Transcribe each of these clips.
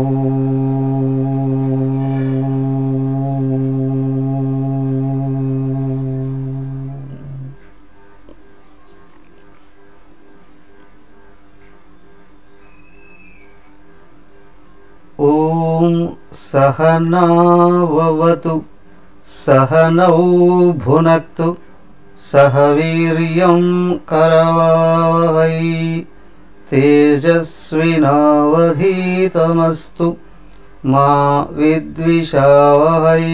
ॐ सहनाववतु सहनौ भुनक्तु सह वीर्यं करवावहै तेजस्विनावधीतमस्तु मा विद्विषावहै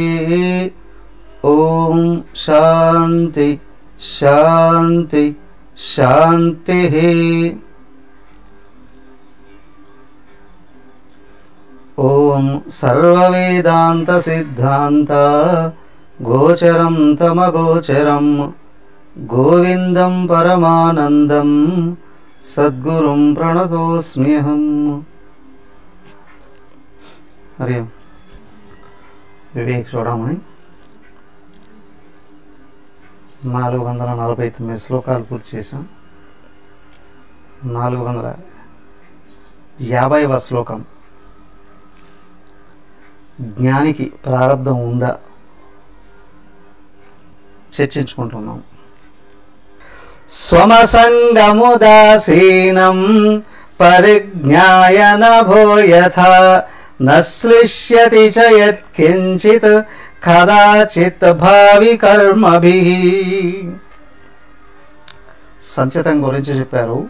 ॐ शान्ति शान्ति शान्तिः ॐ सर्ववेदान्तसिद्धान्त गोचरं तमगोचरं गोविन्दं परमानन्दं సద్గురుం ప్రణతోస్మ్యహం హరి ఓం. వివేక్ చూడమని నాలుగు వందల నలభై తొమ్మిది శ్లోకాలు పూర్తి చేశాం నాలుగు వందల యాభైవ శ్లోకం జ్ఞానికి ప్రారంధం ఉందా చర్చించుకుంటున్నాం స్వమసంగముదాసీనం పరిజ్ఞాయ నభో యథా నశ్లిష్యతి చ యత్కించిత్ కదాచిత్ భావి కర్మభి సంచితం గురించి చెప్పారు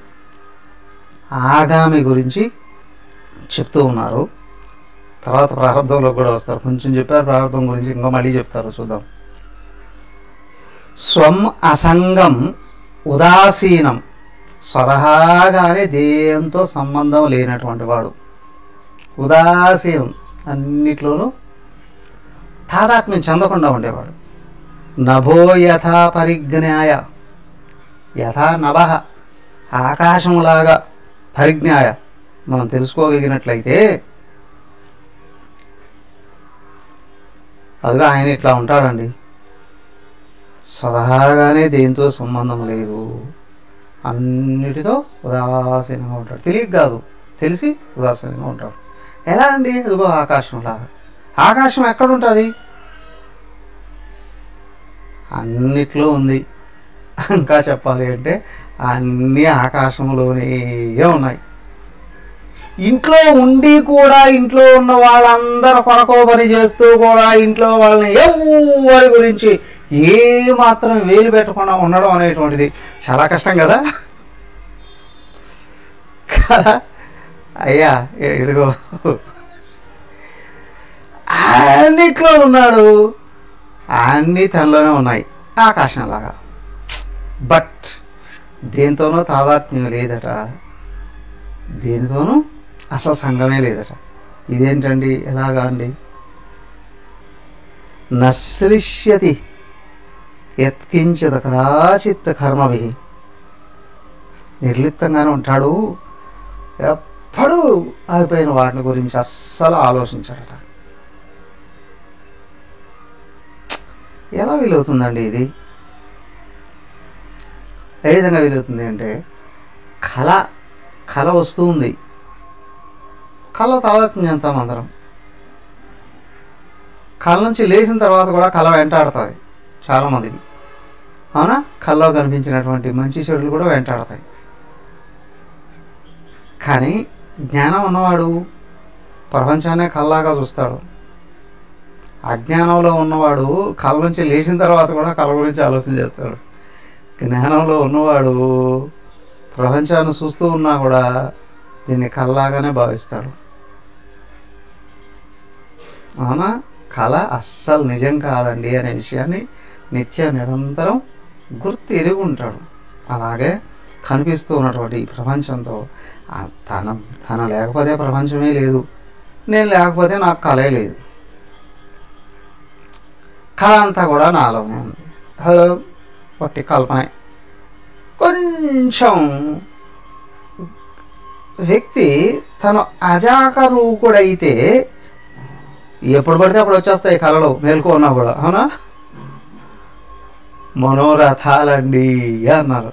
ఆగామి గురించి చెప్తూ ఉన్నారు తర్వాత ప్రారంభంలో కూడా వస్తారు కొంచెం చెప్పారు ప్రారంభం గురించి ఇంకా మళ్ళీ చెప్తారు చూద్దాం స్వం అసంగం ఉదాసీనం స్వతహాగానే దేంతో సంబంధం లేనటువంటి వాడు ఉదాసీనం అన్నిట్లోనూ తాదాత్మ్యం చెందకుండా ఉండేవాడు నభో యథా పరిజ్ఞాయ యథా నభ ఆకాశములాగా పరిజ్ఞాయ మనం తెలుసుకోగలిగినట్లయితే అదిగా ఆయన ఇట్లా ఉంటాడండి స్వతహాగానే దేంతో సంబంధం లేదు అన్నిటితో ఉదాసీనంగా ఉంటాడు తెలియక కాదు తెలిసి ఉదాసీనంగా ఉంటాడు ఎలా అండి అదిగో ఆకాశంలాగా ఆకాశం ఎక్కడ ఉంటుంది అన్నిట్లో ఉంది ఇంకా చెప్పాలి అంటే అన్నీ ఆకాశంలోనే ఉన్నాయి ఇంట్లో ఉండి కూడా ఇంట్లో ఉన్న వాళ్ళందరూ కొరకో పని చేస్తూ కూడా ఇంట్లో వాళ్ళని ఎవరి గురించి ఏ మాత్రం వేలు పెట్టకుండా ఉండడం అనేటువంటిది చాలా కష్టం కదా కదా అయ్యా ఏ- ఇదిగో అన్నిట్లో ఉన్నాడు అన్నీ తనలోనే ఉన్నాయి ఆకాశంలాగా బట్ దేంతోనూ తాదాత్మ్యం లేదట దేనితోనూ అసలు సంగమే లేదట ఇదేంటండి ఎలాగా అండి నశ్లిష్యతి యత్కించద కదాచిత్ కర్మభి నిర్లిప్తంగానే ఉంటాడు ఎప్పుడూ ఆగిపోయిన వాటిని గురించి అస్సలు ఆలోచించాడట ఎలా వీలవుతుందండి ఇది ఏ విధంగా వీలవుతుంది అంటే కళ కళ వస్తూ ఉంది కళ తాదాత్మ్యం చెందుతాం అందరం కళ నుంచి లేచిన తర్వాత కూడా కళ వెంటాడుతుంది చాలామందికి అవునా కళ్ళలో కనిపించినటువంటి మంచి చెడులు కూడా వెంటాడతాయి కానీ జ్ఞానం ఉన్నవాడు ప్రపంచాన్నే కళ్ళలాగా చూస్తాడు అజ్ఞానంలో ఉన్నవాడు కళ నుంచి లేచిన తర్వాత కూడా కళ గురించి ఆలోచన చేస్తాడు జ్ఞానంలో ఉన్నవాడు ప్రపంచాన్ని చూస్తూ ఉన్నా కూడా దీన్ని కళ్ళలాగానే భావిస్తాడు అవునా కళ అస్సలు నిజం కాదండి అనే విషయాన్ని నిత్య నిరంతరం గుర్తు ఎరిగి ఉంటాడు అలాగే కనిపిస్తూ ఉన్నటువంటి ఈ ప్రపంచంతో ఆ తన తన లేకపోతే ప్రపంచమే లేదు నేను లేకపోతే నాకు కళే లేదు కళ అంతా కూడా నాలోనే ఉంది హలో పొట్టి కల్పనే కొంచెం వ్యక్తి తను అజాగరూకుడైతే ఎప్పుడు పడితే అప్పుడు వచ్చేస్తాయి కళలు మేల్కో ఉన్నా కూడా అవునా మనోరథాలండి అన్నారు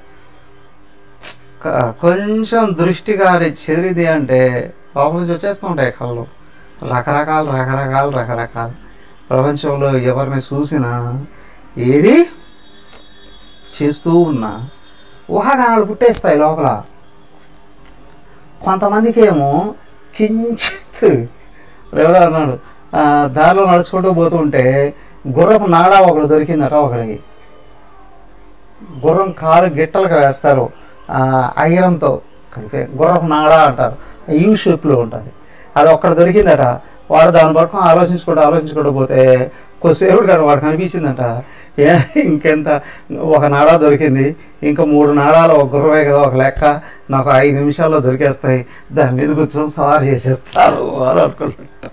క- కొంచెం దృష్టి గారి చెదిరిది అంటే లోపల నుంచి వచ్చేస్తూ ఉంటాయి కళలు రకరకాల రకరకాల రకరకాల ప్రపంచంలో ఎవరిని చూసినా ఏది చేస్తూ ఉన్నా ఊహాగానాలు పుట్టేస్తాయి లోపల కొంతమందికి ఏమో కించిత్ ఎవడో అన్నాడు ఆ, దారిలో నడుచుకుంటూ పోతుంటే గుర్రపు నాడా ఒకడు దొరికిందట ఒకడికి గుర్రం కాలు గిట్టలుగా వేస్తారు ఆ, ఐరన్తో కలిపే గుర్రపు నాడా అంటారు యూ షేప్లో ఉంటుంది అది ఒక్కడ దొరికిందట వాడు దాని పట్టుకొని ఆలోచించుకుంటూ ఆలోచించుకుంటూ పోతే కొద్దిసేపటి కాదు వాడు కనిపించిందట ఏ ఇంకెంత ఒక నాడా దొరికింది ఇంకా మూడు నాడాలు ఒక గుర్రమే కదా ఒక లెక్క నాకు ఐదు నిమిషాల్లో దొరికేస్తాయి దాని మీద కూర్చొని సవారు చేసేస్తారు అని అనుకుంటుంటా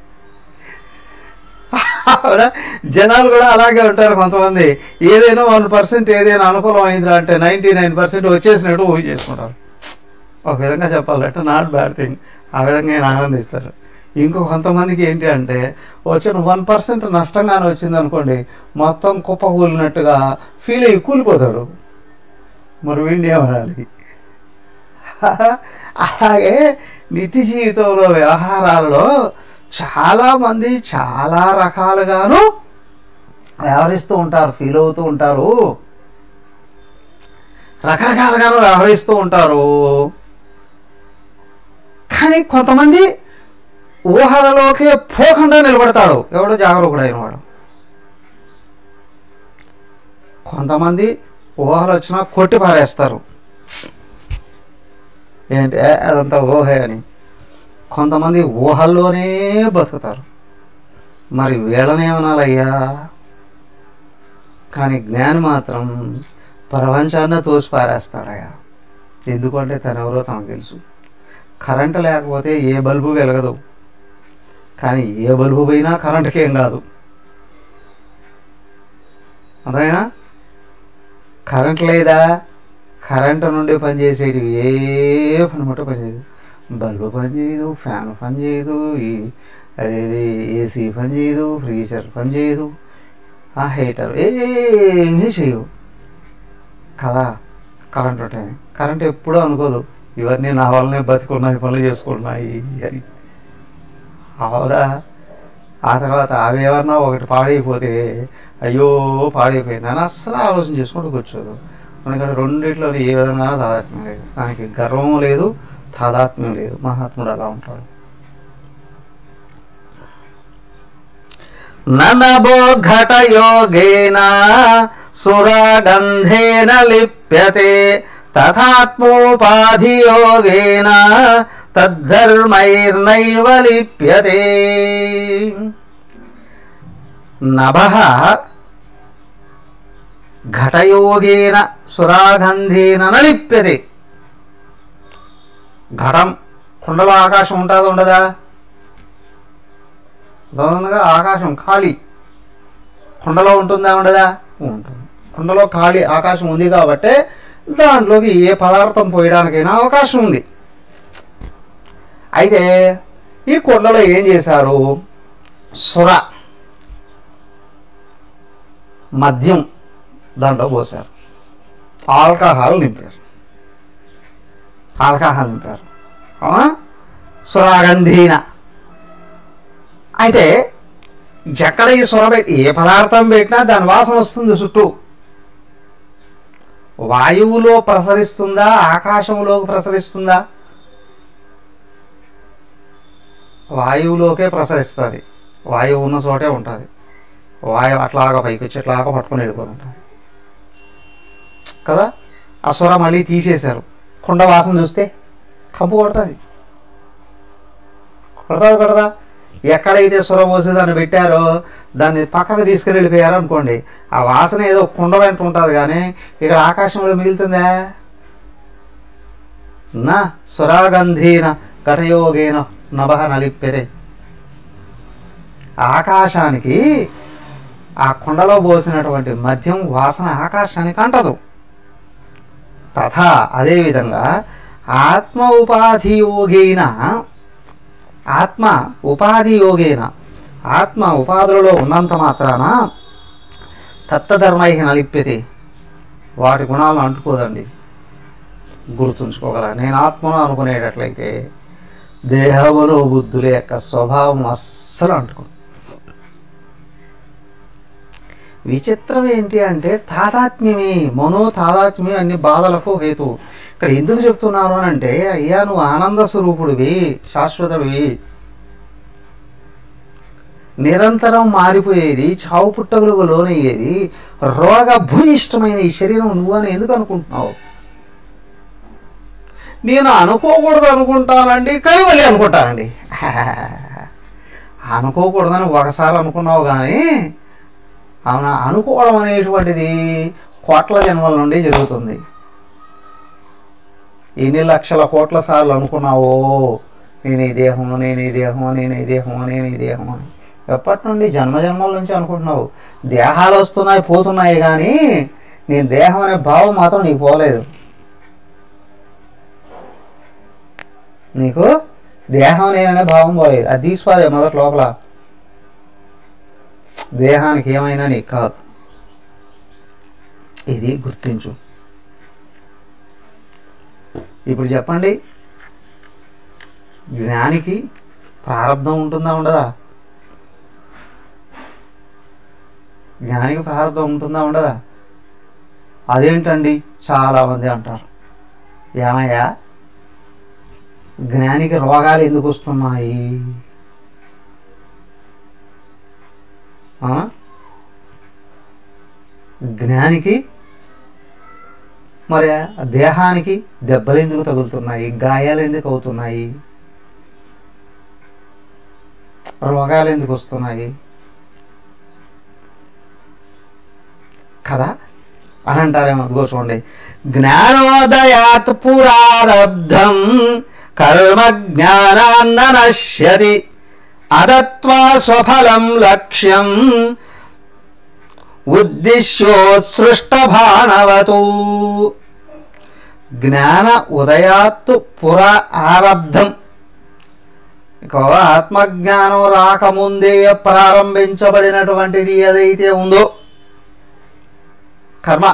అవునా? జనాలు కూడా అలాగే ఉంటారు కొంతమంది ఏదైనా వన్ పర్సెంట్ ఏదైనా అనుకూలం అయిందిరా అంటే నైంటీ నైన్ పర్సెంట్ వచ్చేసినట్టు ఊహి చేసుకుంటారు ఒక విధంగా చెప్పాలంటే నాట్ బ్యాడ్ థింగ్ ఆ విధంగా ఆయన ఆనందిస్తారు ఇంకో కొంతమందికి ఏంటి అంటే వచ్చిన వన్ పర్సెంట్ నష్టంగానే వచ్చింది అనుకోండి మొత్తం కుప్ప కూలినట్టుగా ఫీల్ అయ్యి కూలిపోతాడు మరి వీడిని ఏమనాలి అలాగే నిత్య జీవితంలో వ్యవహారాలలో చాలామంది చాలా రకాలుగాను వ్యవహరిస్తూ ఉంటారు ఫీల్ అవుతూ ఉంటారు రకరకాలుగాను వ్యవహరిస్తూ ఉంటారు కానీ కొంతమంది ఊహలలోకే పోకుండా నిలబడతాడు ఎవడో జాగరూకుడైన వాడు కొంతమంది ఊహలు వచ్చినా కొట్టి పారేస్తారు ఏంటి ఏ, అదంతా ఊహే అని కొంతమంది ఊహల్లోనే బతుకుతారు మరి వీళ్ళనేమనాలయ్యా కానీ జ్ఞాని మాత్రం ప్రపంచాన్ని తోసి పారేస్తాడయ్యా ఎందుకంటే తనెవరో తనకు తెలుసు కరెంటు లేకపోతే ఏ బల్బు వెలగదు కానీ ఏ బల్బు పోయినా కరెంటుకి ఏం కాదు అర్థమైనా కరెంట్ లేదా కరెంటు నుండి పనిచేసేటివి ఏ పని మట్టు పనిచేయదు బల్బు పనిచేయదు ఫ్యాన్ పనిచేయదు ఈ అదేది ఏసీ పనిచేయదు ఫ్రీజర్ పనిచేయదు ఆ హీటర్ ఏమీ చేయవు కదా కరెంట్ ఉంటేనే కరెంట్ ఎప్పుడూ అనుకోదు ఇవన్నీ నా వల్లనే బతికున్నాయి పనులు చేసుకున్నాయి అని అవదా ఆ తర్వాత అవి ఏమన్నా ఒకటి పాడైపోతే అయ్యో పాడైపోయింది అని అస్సలు ఆలోచన చేసుకుంటూ కూర్చోదు ఎందుకంటే రెండిట్లో ఏ విధంగానూ తాదాత్మ్యం లేదు దానికి గర్వం లేదు తాదాత్మ్యం లేదు మహాత్ముడు అలా ఉంటాడు ననబో ఘటయోగేన సురగంధేన లిప్యతే తథాత్మోపాధియోగేన తద్ధర్మైర్నైవ లిప్యతే నభః ఘటయోగేన సురాగంధేన న లిప్యతే ఘటం కుండలో ఆకాశం ఉంటుందా ఉండదా అర్థమవుతుందిగా ఆకాశం ఖాళీ కుండలో ఉంటుందా ఉండదా ఉంటుంది కుండలో ఖాళీ ఆకాశం ఉంది కాబట్టి దాంట్లోకి ఏ పదార్థం పోయడానికైనా అవకాశం ఉంది అయితే ఈ కుండలో ఏం చేశారు సుర మద్యం దాంట్లో పోసారు ఆల్కహాల్ నింపారు ఆల్కహాల్ నింపారు అవునా సురాగంధీన అయితే ఎక్కడ ఈ సొర పెట్టి ఏ పదార్థం పెట్టినా దాని వాసన వస్తుంది చుట్టూ వాయువులో ప్రసరిస్తుందా ఆకాశంలోకి ప్రసరిస్తుందా వాయువులోకే ప్రసరిస్తుంది వాయువు ఉన్న చోటే ఉంటుంది వాయువు అట్లాగా పైకి వచ్చి అట్లాగా పట్టుకొని వెళ్ళిపోతుంటుంది కదా ఆ సొర మళ్ళీ తీసేశారు కుండ వాసన చూస్తే కంపు కొడుతుంది కొడతా కొడదా ఎక్కడైతే సొర పోసి దాన్ని పెట్టారో దాన్ని పక్కకు తీసుకుని వెళ్ళిపోయారు అనుకోండి ఆ వాసన ఏదో కుండ వెంట ఉంటుంది కానీ ఇక్కడ ఆకాశంలో మిగులుతుందా నా సురాగంధీన ఘటయోగేన నభ నలిప్పెదే ఆకాశానికి ఆ కుండలో పోసినటువంటి మద్యం వాసన ఆకాశానికి అంటదు తథా అదేవిధంగా ఆత్మ ఉపాధి యోగేన ఆత్మ ఉపాధి యోగేన ఆత్మ ఉపాధులలో ఉన్నంత మాత్రాన తత్తధర్మై నలిప్యతే వాటి గుణాలను అంటుకోదండి గుర్తుంచుకోగల నేను ఆత్మను అనుకునేటట్లయితే దేహములో బుద్ధుల యొక్క స్వభావం అస్సలు అంటుకో విచిత్రం ఏంటి అంటే తాదాత్మ్యమే మనో తాదాత్మ్యం అన్ని బాధలకు హేతు ఇక్కడ ఎందుకు చెప్తున్నారు అని అంటే అయ్యా నువ్వు ఆనంద స్వరూపుడివి శాశ్వతుడివి నిరంతరం మారిపోయేది చావు పుట్టగులకు లోనయ్యేది రోగ భూయిష్టమైన ఈ శరీరం నువ్వు అని ఎందుకు అనుకుంటున్నావు నేను అనుకోకూడదు అనుకుంటానండి కానీ మళ్ళీ అనుకుంటానండి అనుకోకూడదని ఒకసారి అనుకున్నావు కానీ అవునా అనుకోవడం అనేటువంటిది కోట్ల జన్మల నుండి జరుగుతుంది ఎన్ని లక్షల కోట్ల సార్లు అనుకున్నావో నేను ఈ దేహం నేను ఈ దేహం నేను ఈ దేహం నేను ఈ దేహం అని ఎప్పటి నుండి జన్మ జన్మల నుంచి అనుకుంటున్నావు దేహాలు వస్తున్నాయి పోతున్నాయి కానీ నేను దేహం అనే భావం మాత్రం నీకు పోలేదు నీకు దేహం నేననే భావం పోలేదు అది తీసుకోవాలి మొదటి లోపల దేహానికి ఏమైనా నీకు కాదు ఇది గుర్తించు ఇప్పుడు చెప్పండి జ్ఞానికి ప్రారంధం ఉంటుందా ఉండదా జ్ఞానికి ప్రారంధం ఉంటుందా ఉండదా అదేంటండి చాలామంది అంటారు ఏమయ్యా జ్ఞానికి రోగాలు ఎందుకు వస్తున్నాయి ఆ? జ్ఞానికి మరి ఆ దేహానికి దెబ్బలు ఎందుకు తగులుతున్నాయి గాయాలు ఎందుకు అవుతున్నాయి రోగాలు ఎందుకు వస్తున్నాయి కదా అని అంటారేమో అదిగో చూడండి జ్ఞానోదయాత్ పురారబ్ధం కర్మ జ్ఞానాన్న నశ్యతి అదత్వా స్వఫలం లక్ష్యం ఉద్దిశ్యోత్సృష్ట భాణవతు జ్ఞాన ఉదయాత్తు పుర ఆరబ్ధం ఇక ఆత్మజ్ఞానం రాకముందే ప్రారంభించబడినటువంటిది ఏదైతే ఉందో కర్మ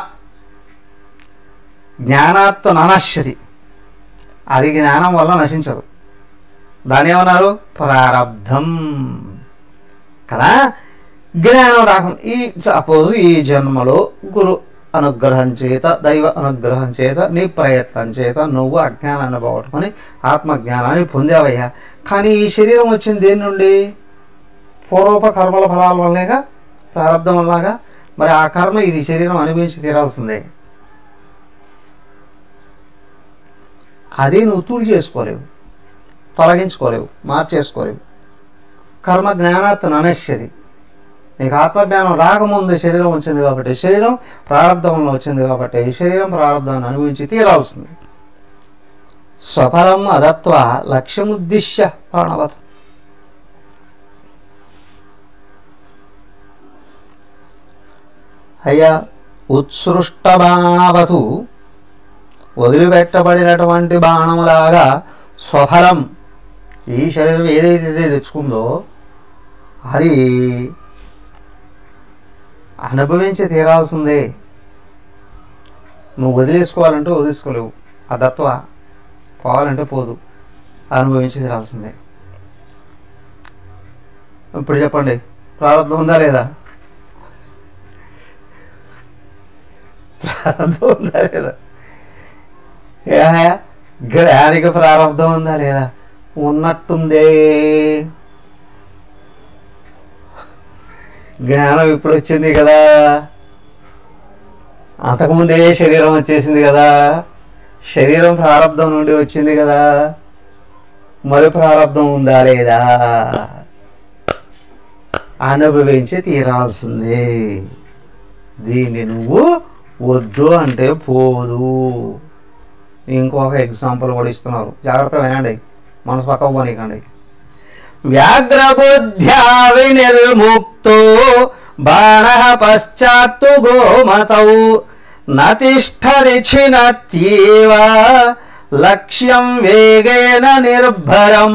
జ్ఞానాత్తు ననశ్యతి అది జ్ఞానం వల్ల నశించదు దాని ఏమన్నారు ప్రారబ్ధం కదా జ్ఞానం రాకుండా ఈ సపోజ్ ఈ జన్మలో గురు అనుగ్రహం చేత దైవ అనుగ్రహం చేత నీ ప్రయత్నం చేత నువ్వు అజ్ఞానాన్ని పోగొట్టుకొని ఆత్మజ్ఞానాన్ని పొందావయ్యా కానీ ఈ శరీరం వచ్చింది దేని నుండి పూర్వప కర్మల ఫలాల వల్లేగా ప్రారంధం వల్లగా మరి ఆ కర్మ ఇది శరీరం అనుభవించి తీరాల్సిందే అది నువ్వు తుడి చేసుకోలేవు తొలగించుకోలేవు మార్చేసుకోలేవు కర్మ జ్ఞానాత్ ననశ్యది నీకు ఆత్మజ్ఞానం రాకముందు శరీరం వచ్చింది కాబట్టి శరీరం ప్రారంధంలో వచ్చింది కాబట్టి ఈ శరీరం ప్రారంధాన్ని అనుభవించి తీరాల్సింది స్వఫలం అదత్వ లక్ష్యముద్దిశ్య ప్రాణవత అయ్యా ఉత్సృష్ట బాణవతు వదిలిపెట్టబడినటువంటి బాణములాగా స్వఫలం ఈ శరీరం ఏదైతే తెచ్చుకుందో అది అనుభవించి తీరాల్సిందే నువ్వు వదిలేసుకోవాలంటే వదిలేసుకోలేవు ఆ దత్వ పోవాలంటే పోదు అనుభవించి తీరాల్సిందే ఇప్పుడు చెప్పండి ప్రారంభం ఉందా లేదా ప్రారంభం ఉందా లేదా ఏ జ్ఞానికి ప్రారంభం ఉందా లేదా ఉన్నట్టుందే జ్ఞానం ఇప్పుడు వచ్చింది కదా అంతకుముందే శరీరం వచ్చేసింది కదా శరీరం ప్రారంధం నుండి వచ్చింది కదా మరి ప్రారంధం ఉందా లేదా అనుభవించి తీరాల్సిందే దీన్ని నువ్వు వద్దు అంటే పోదు ఇంకొక ఎగ్జాంపుల్ కూడా ఇస్తున్నారు జాగ్రత్త వినండి మనసు పక్క పోనీకండి వ్యాఘ్రబుద్ధ్యా వినిర్ముక్తో బాణ పశ్చాత్తు గోమతౌ నతిష్టరిచినత్యేవ లక్ష్యం వేగేన నిర్భరం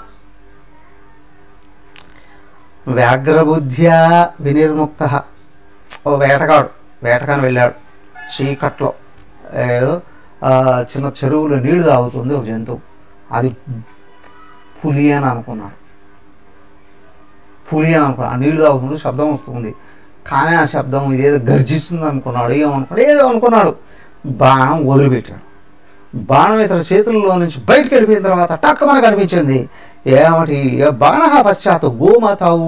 వ్యాఘ్రబుద్ధ్యా వినిర్ముక్త ఓ వేటగాడు వేటగాని వెళ్ళాడు చీకట్లో ఏదో ఆ, చిన్న చెరువులో నీళ్లు తాగుతుంది ఒక జంతువు అది పులి అని అనుకున్నాడు పులి అని అనుకున్నాడు ఆ నీళ్లు తాగుతుంటే శబ్దం వస్తుంది కానీ ఆ శబ్దం ఇదేదో గర్జిస్తుంది అనుకున్నాడు ఏమనుకున్నాడు ఏదో అనుకున్నాడు బాణం వదిలిపెట్టాడు బాణం ఇతర చేతుల్లో నుంచి బయటకు వెళ్ళిపోయిన తర్వాత టక్కమన కనిపించింది ఏమిటి బాణ పశ్చాత్తు గోమతావు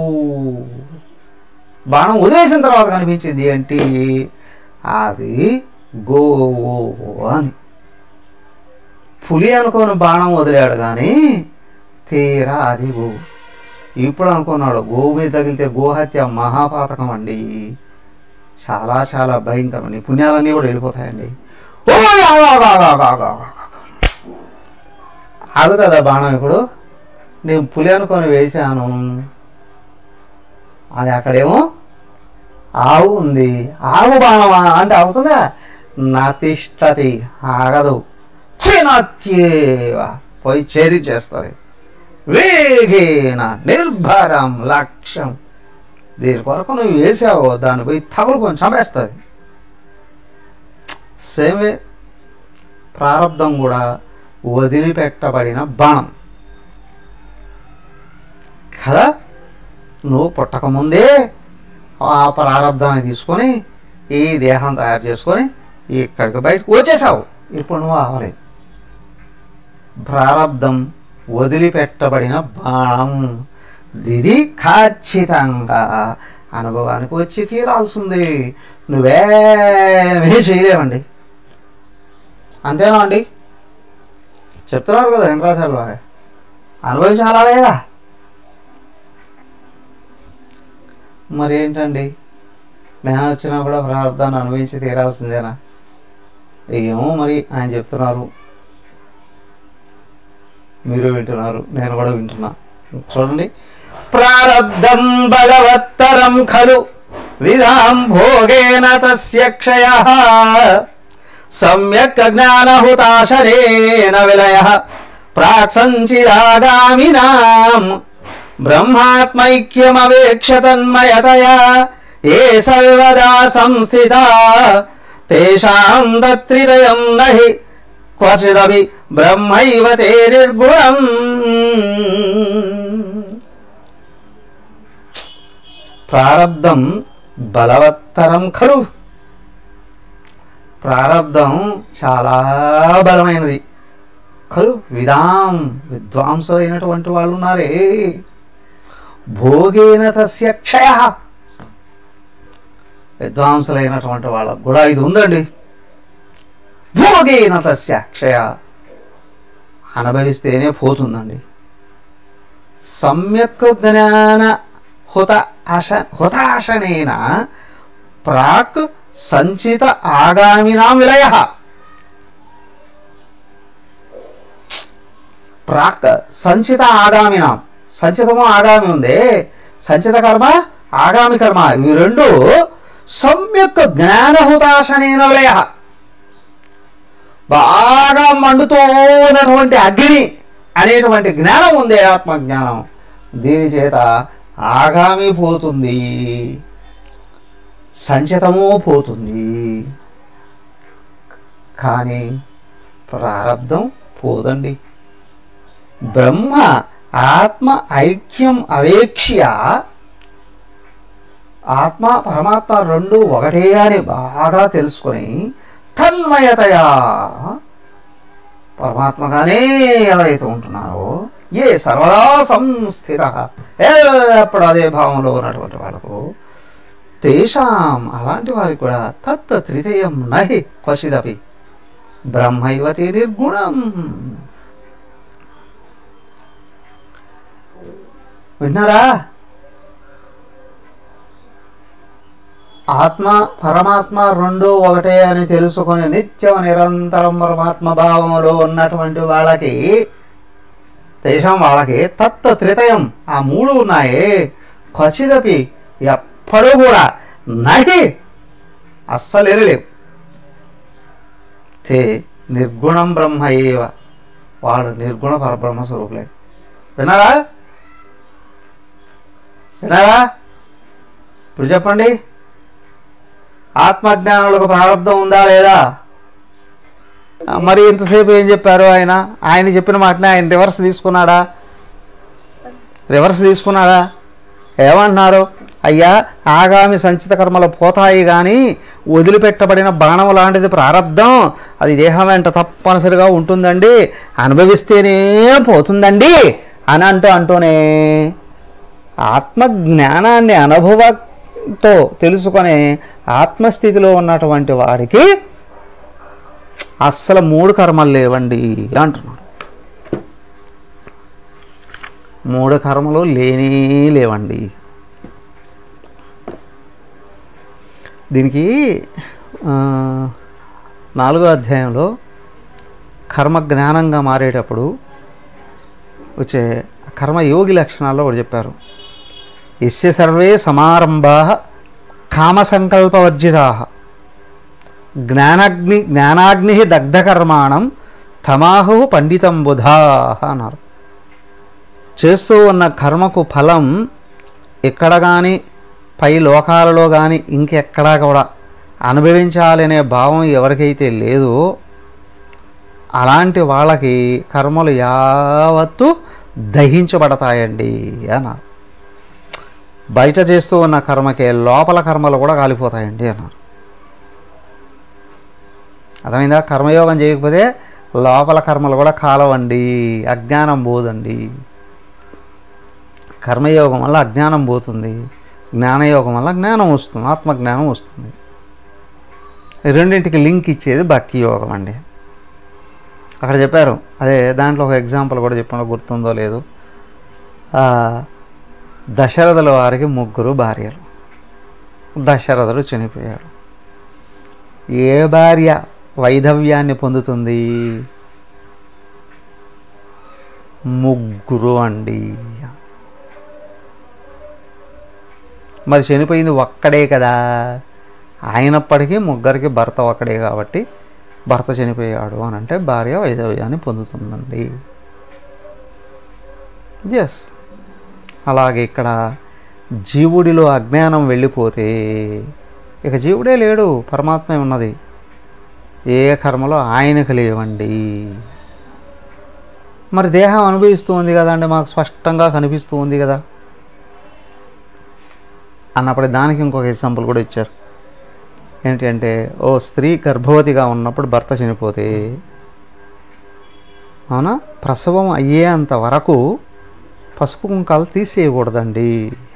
బాణం వదిలేసిన తర్వాత కనిపించింది ఏంటి అది గోవు అని పులి అనుకోని బాణం వదిలాడు కానీ తీరా అది గోవు ఇప్పుడు అనుకున్నాడు గోవు మీద తగిలితే గోహత్య మహాపాతకం అండి చాలా చాలా భయంకరం ఈ పుణ్యాలన్నీ కూడా వెళ్ళిపోతాయండి ఓ ఆగు, ఆగు, ఆగు, ఆగు, ఆగు, ఆగు, ఆగు. ఆగుతుందా బాణం ఇప్పుడు నేను పులి అనుకొని వేశాను అది అక్కడేమో ఆవు ఉంది ఆవు బాణమా అంటే అవుతుందా నతిష్టతి ఆగదు చినత్యేవ పోయి ఛేదించేస్తుంది వేగేన నిర్భరం లక్ష్యం దీని కొరకు నువ్వు వేసావు దాన్ని పోయి తగులుకొని చంపేస్తుంది సేమే ప్రారంధం కూడా వదిలిపెట్టబడిన బాణం కదా నువ్వు పుట్టకముందే ఆ ప్రారంధాన్ని తీసుకొని ఈ దేహం తయారు చేసుకొని ఇక్కడికి బయటకు వచ్చేసావు ఇప్పుడు నువ్వు ఆవలేదు ప్రారంధం వదిలిపెట్టబడిన బాణం దిది ఖచ్చితంగా అనుభవానికి వచ్చి తీరాల్సింది నువ్వేమీ చేయలేవండి అంతేనా అండి చెప్తున్నారు కదా వెంకటాచార్య వారే అనుభవించాలా లేదా మరి ఏంటండి జ్ఞానం వచ్చినా కూడా ప్రారంధాన్ని అనుభవించి తీరాల్సిందేనా ఏమో మరి ఆయన చెప్తున్నారు మీరు వింటున్నారు నేను కూడా వింటున్నా చూడండి ప్రారబ్ధం బలవత్తరం ఖలు విధాం భోగేన తస్య క్షయ సమ్యక్ జ్ఞానహుతాశరేణ విలయ ప్రాక్సంచిరాగామినాం బ్రహ్మాత్మైక్యమవేక్ష తన్మయతయా ఏ సర్వదా సంస్థితా తేషాం దత్రిదయం నహి క్వచిదపి బ్రహ్మైవ తే నిర్గుణం ప్రారబ్ధం బలవత్తరం ఖలు ప్రారబ్ధం చాలా బలమైనది ఖలు విదాం విద్వాంసులైనటువంటి వాళ్ళు ఉన్నారే భోగేన తస్య క్షయ విద్వాంసులైనటువంటి వాళ్ళకు కూడా ఇది ఉందండి భోగేన తస్య క్షయ అనుభవిస్తేనే పోతుందండి సమ్యక్ జ్ఞాన హుత అశ హుతాశనేన ప్రాక్ సంచిత ఆగామినాం విలయ ప్రాక్ సంచిత ఆగామినాం సంచితము ఆగామి ఉంది సంచిత కర్మ ఆగామి కర్మ ఇవి రెండు సమ్యక్ జ్ఞానహుతాశనేన విలయ బాగా మండుతూ ఉన్నటువంటి అగ్ని అనేటువంటి జ్ఞానం ఉంది ఆత్మజ్ఞానం దీని చేత ఆగామి పోతుంది సంచితము పోతుంది కానీ ప్రారంధం పోదండి బ్రహ్మ ఆత్మ ఐక్యం అవేక్ష్య ఆత్మ పరమాత్మ రెండు ఒకటే అని బాగా తెలుసుకొని తన్మయతయా పరమాత్మగానే ఎవరైతే ఉంటున్నారో ఏ సర్వదా సంస్థిత ఎప్పుడు అదే భావంలో ఉన్నటువంటి వాళ్ళకు తేషాం అలాంటి వారికి కూడా తత్ త్రితయం నహి క్వచిదపి బ్రహ్మైవతి నిర్గుణం విన్నారా ఆత్మ పరమాత్మ రెండు ఒకటే అని తెలుసుకొని నిత్యం నిరంతరం పరమాత్మ భావములో ఉన్నటువంటి వాళ్ళకి దేశం వాళ్ళకి తత్వ త్రితయం ఆ మూడు ఉన్నాయి ఖచ్చితపి ఎప్పుడూ కూడా నహి అస్సలు లేవు తే నిర్గుణం బ్రహ్మ ఏవ వాడు నిర్గుణ పరబ్రహ్మ స్వరూపులే విన్నారా విన్నారా ఇప్పుడు చెప్పండి ఆత్మజ్ఞానులకు ప్రారంభం ఉందా లేదా ఆ, మరి ఇంతసేపు ఏం చెప్పారు ఆయన ఆయన చెప్పిన మాటనే ఆయన రివర్స్ తీసుకున్నాడా రివర్స్ తీసుకున్నాడా ఏమంటున్నారు అయ్యా ఆగామి సంచిత కర్మలు పోతాయి కానీ వదిలిపెట్టబడిన బాణం లాంటిది ప్రారంధం అది దేహం వెంట తప్పనిసరిగా ఉంటుందండి అనుభవిస్తేనే పోతుందండి అని అంటూ అంటూనే ఆత్మజ్ఞానాన్ని అనుభవంతో తెలుసుకొని ఆత్మస్థితిలో ఉన్నటువంటి వాడికి అస్సలు మూడు కర్మలు లేవండి అంటున్నాడు మూడు కర్మలు లేనే లేవండి దీనికి ఆ, నాలుగో అధ్యాయంలో కర్మ జ్ఞానంగా మారేటప్పుడు వచ్చే కర్మయోగి లక్షణాల్లో ఒకటి చెప్పారు ఎస్య సర్వే సమారంభా కామసంకల్పవర్జితా జ్ఞానాగ్ని జ్ఞానాగ్ని దగ్ధకర్మాణం తమాహు పండితం బుధా అన్నారు చేస్తూ ఉన్న కర్మకు ఫలం ఎక్కడ కానీ పై లోకాలలో కానీ ఇంకెక్కడా కూడా అనుభవించాలనే భావం ఎవరికైతే లేదో అలాంటి వాళ్ళకి కర్మలు యావత్తు దహించబడతాయండి అన్నారు బయట చేస్తూ ఉన్న కర్మకే లోపల కర్మలు కూడా కాలిపోతాయండి అన్నారు అర్థమైందా కర్మయోగం చేయకపోతే లోపల కర్మలు కూడా కాలవండి అజ్ఞానం పోదండి కర్మయోగం వల్ల అజ్ఞానం పోతుంది జ్ఞానయోగం వల్ల జ్ఞానం వస్తుంది ఆత్మజ్ఞానం వస్తుంది ఈ రెండింటికి లింక్ ఇచ్చేది భక్తి యోగం అండి అక్కడ చెప్పారు అదే దాంట్లో ఒక ఎగ్జాంపుల్ కూడా చెప్పిన గుర్తుందో లేదు ఆ, దశరథుల వారికి ముగ్గురు భార్యలు దశరథుడు చనిపోయాడు ఏ భార్య వైధవ్యాన్ని పొందుతుంది ముగ్గురు అండి మరి చనిపోయింది ఒక్కడే కదా అయినప్పటికీ ముగ్గురికి భర్త ఒక్కడే కాబట్టి భర్త చనిపోయాడు అని అంటే భార్య వైధవ్యాన్ని పొందుతుందండి ఎస్ అలాగే ఇక్కడ జీవుడిలో అజ్ఞానం వెళ్ళిపోతే ఇక జీవుడే లేడు పరమాత్మే ఉన్నది ఏ కర్మలో ఆయనకు లేవండి మరి దేహం అనుభవిస్తూ ఉంది కదండి మాకు స్పష్టంగా కనిపిస్తూ ఉంది కదా అన్నప్పుడు దానికి ఇంకొక ఎగ్జాంపుల్ కూడా ఇచ్చారు ఏంటి అంటే ఓ స్త్రీ గర్భవతిగా ఉన్నప్పుడు భర్త చనిపోతే అవునా ప్రసవం అయ్యేంత వరకు పసుపు కుంకాలు తీసేయకూడదండి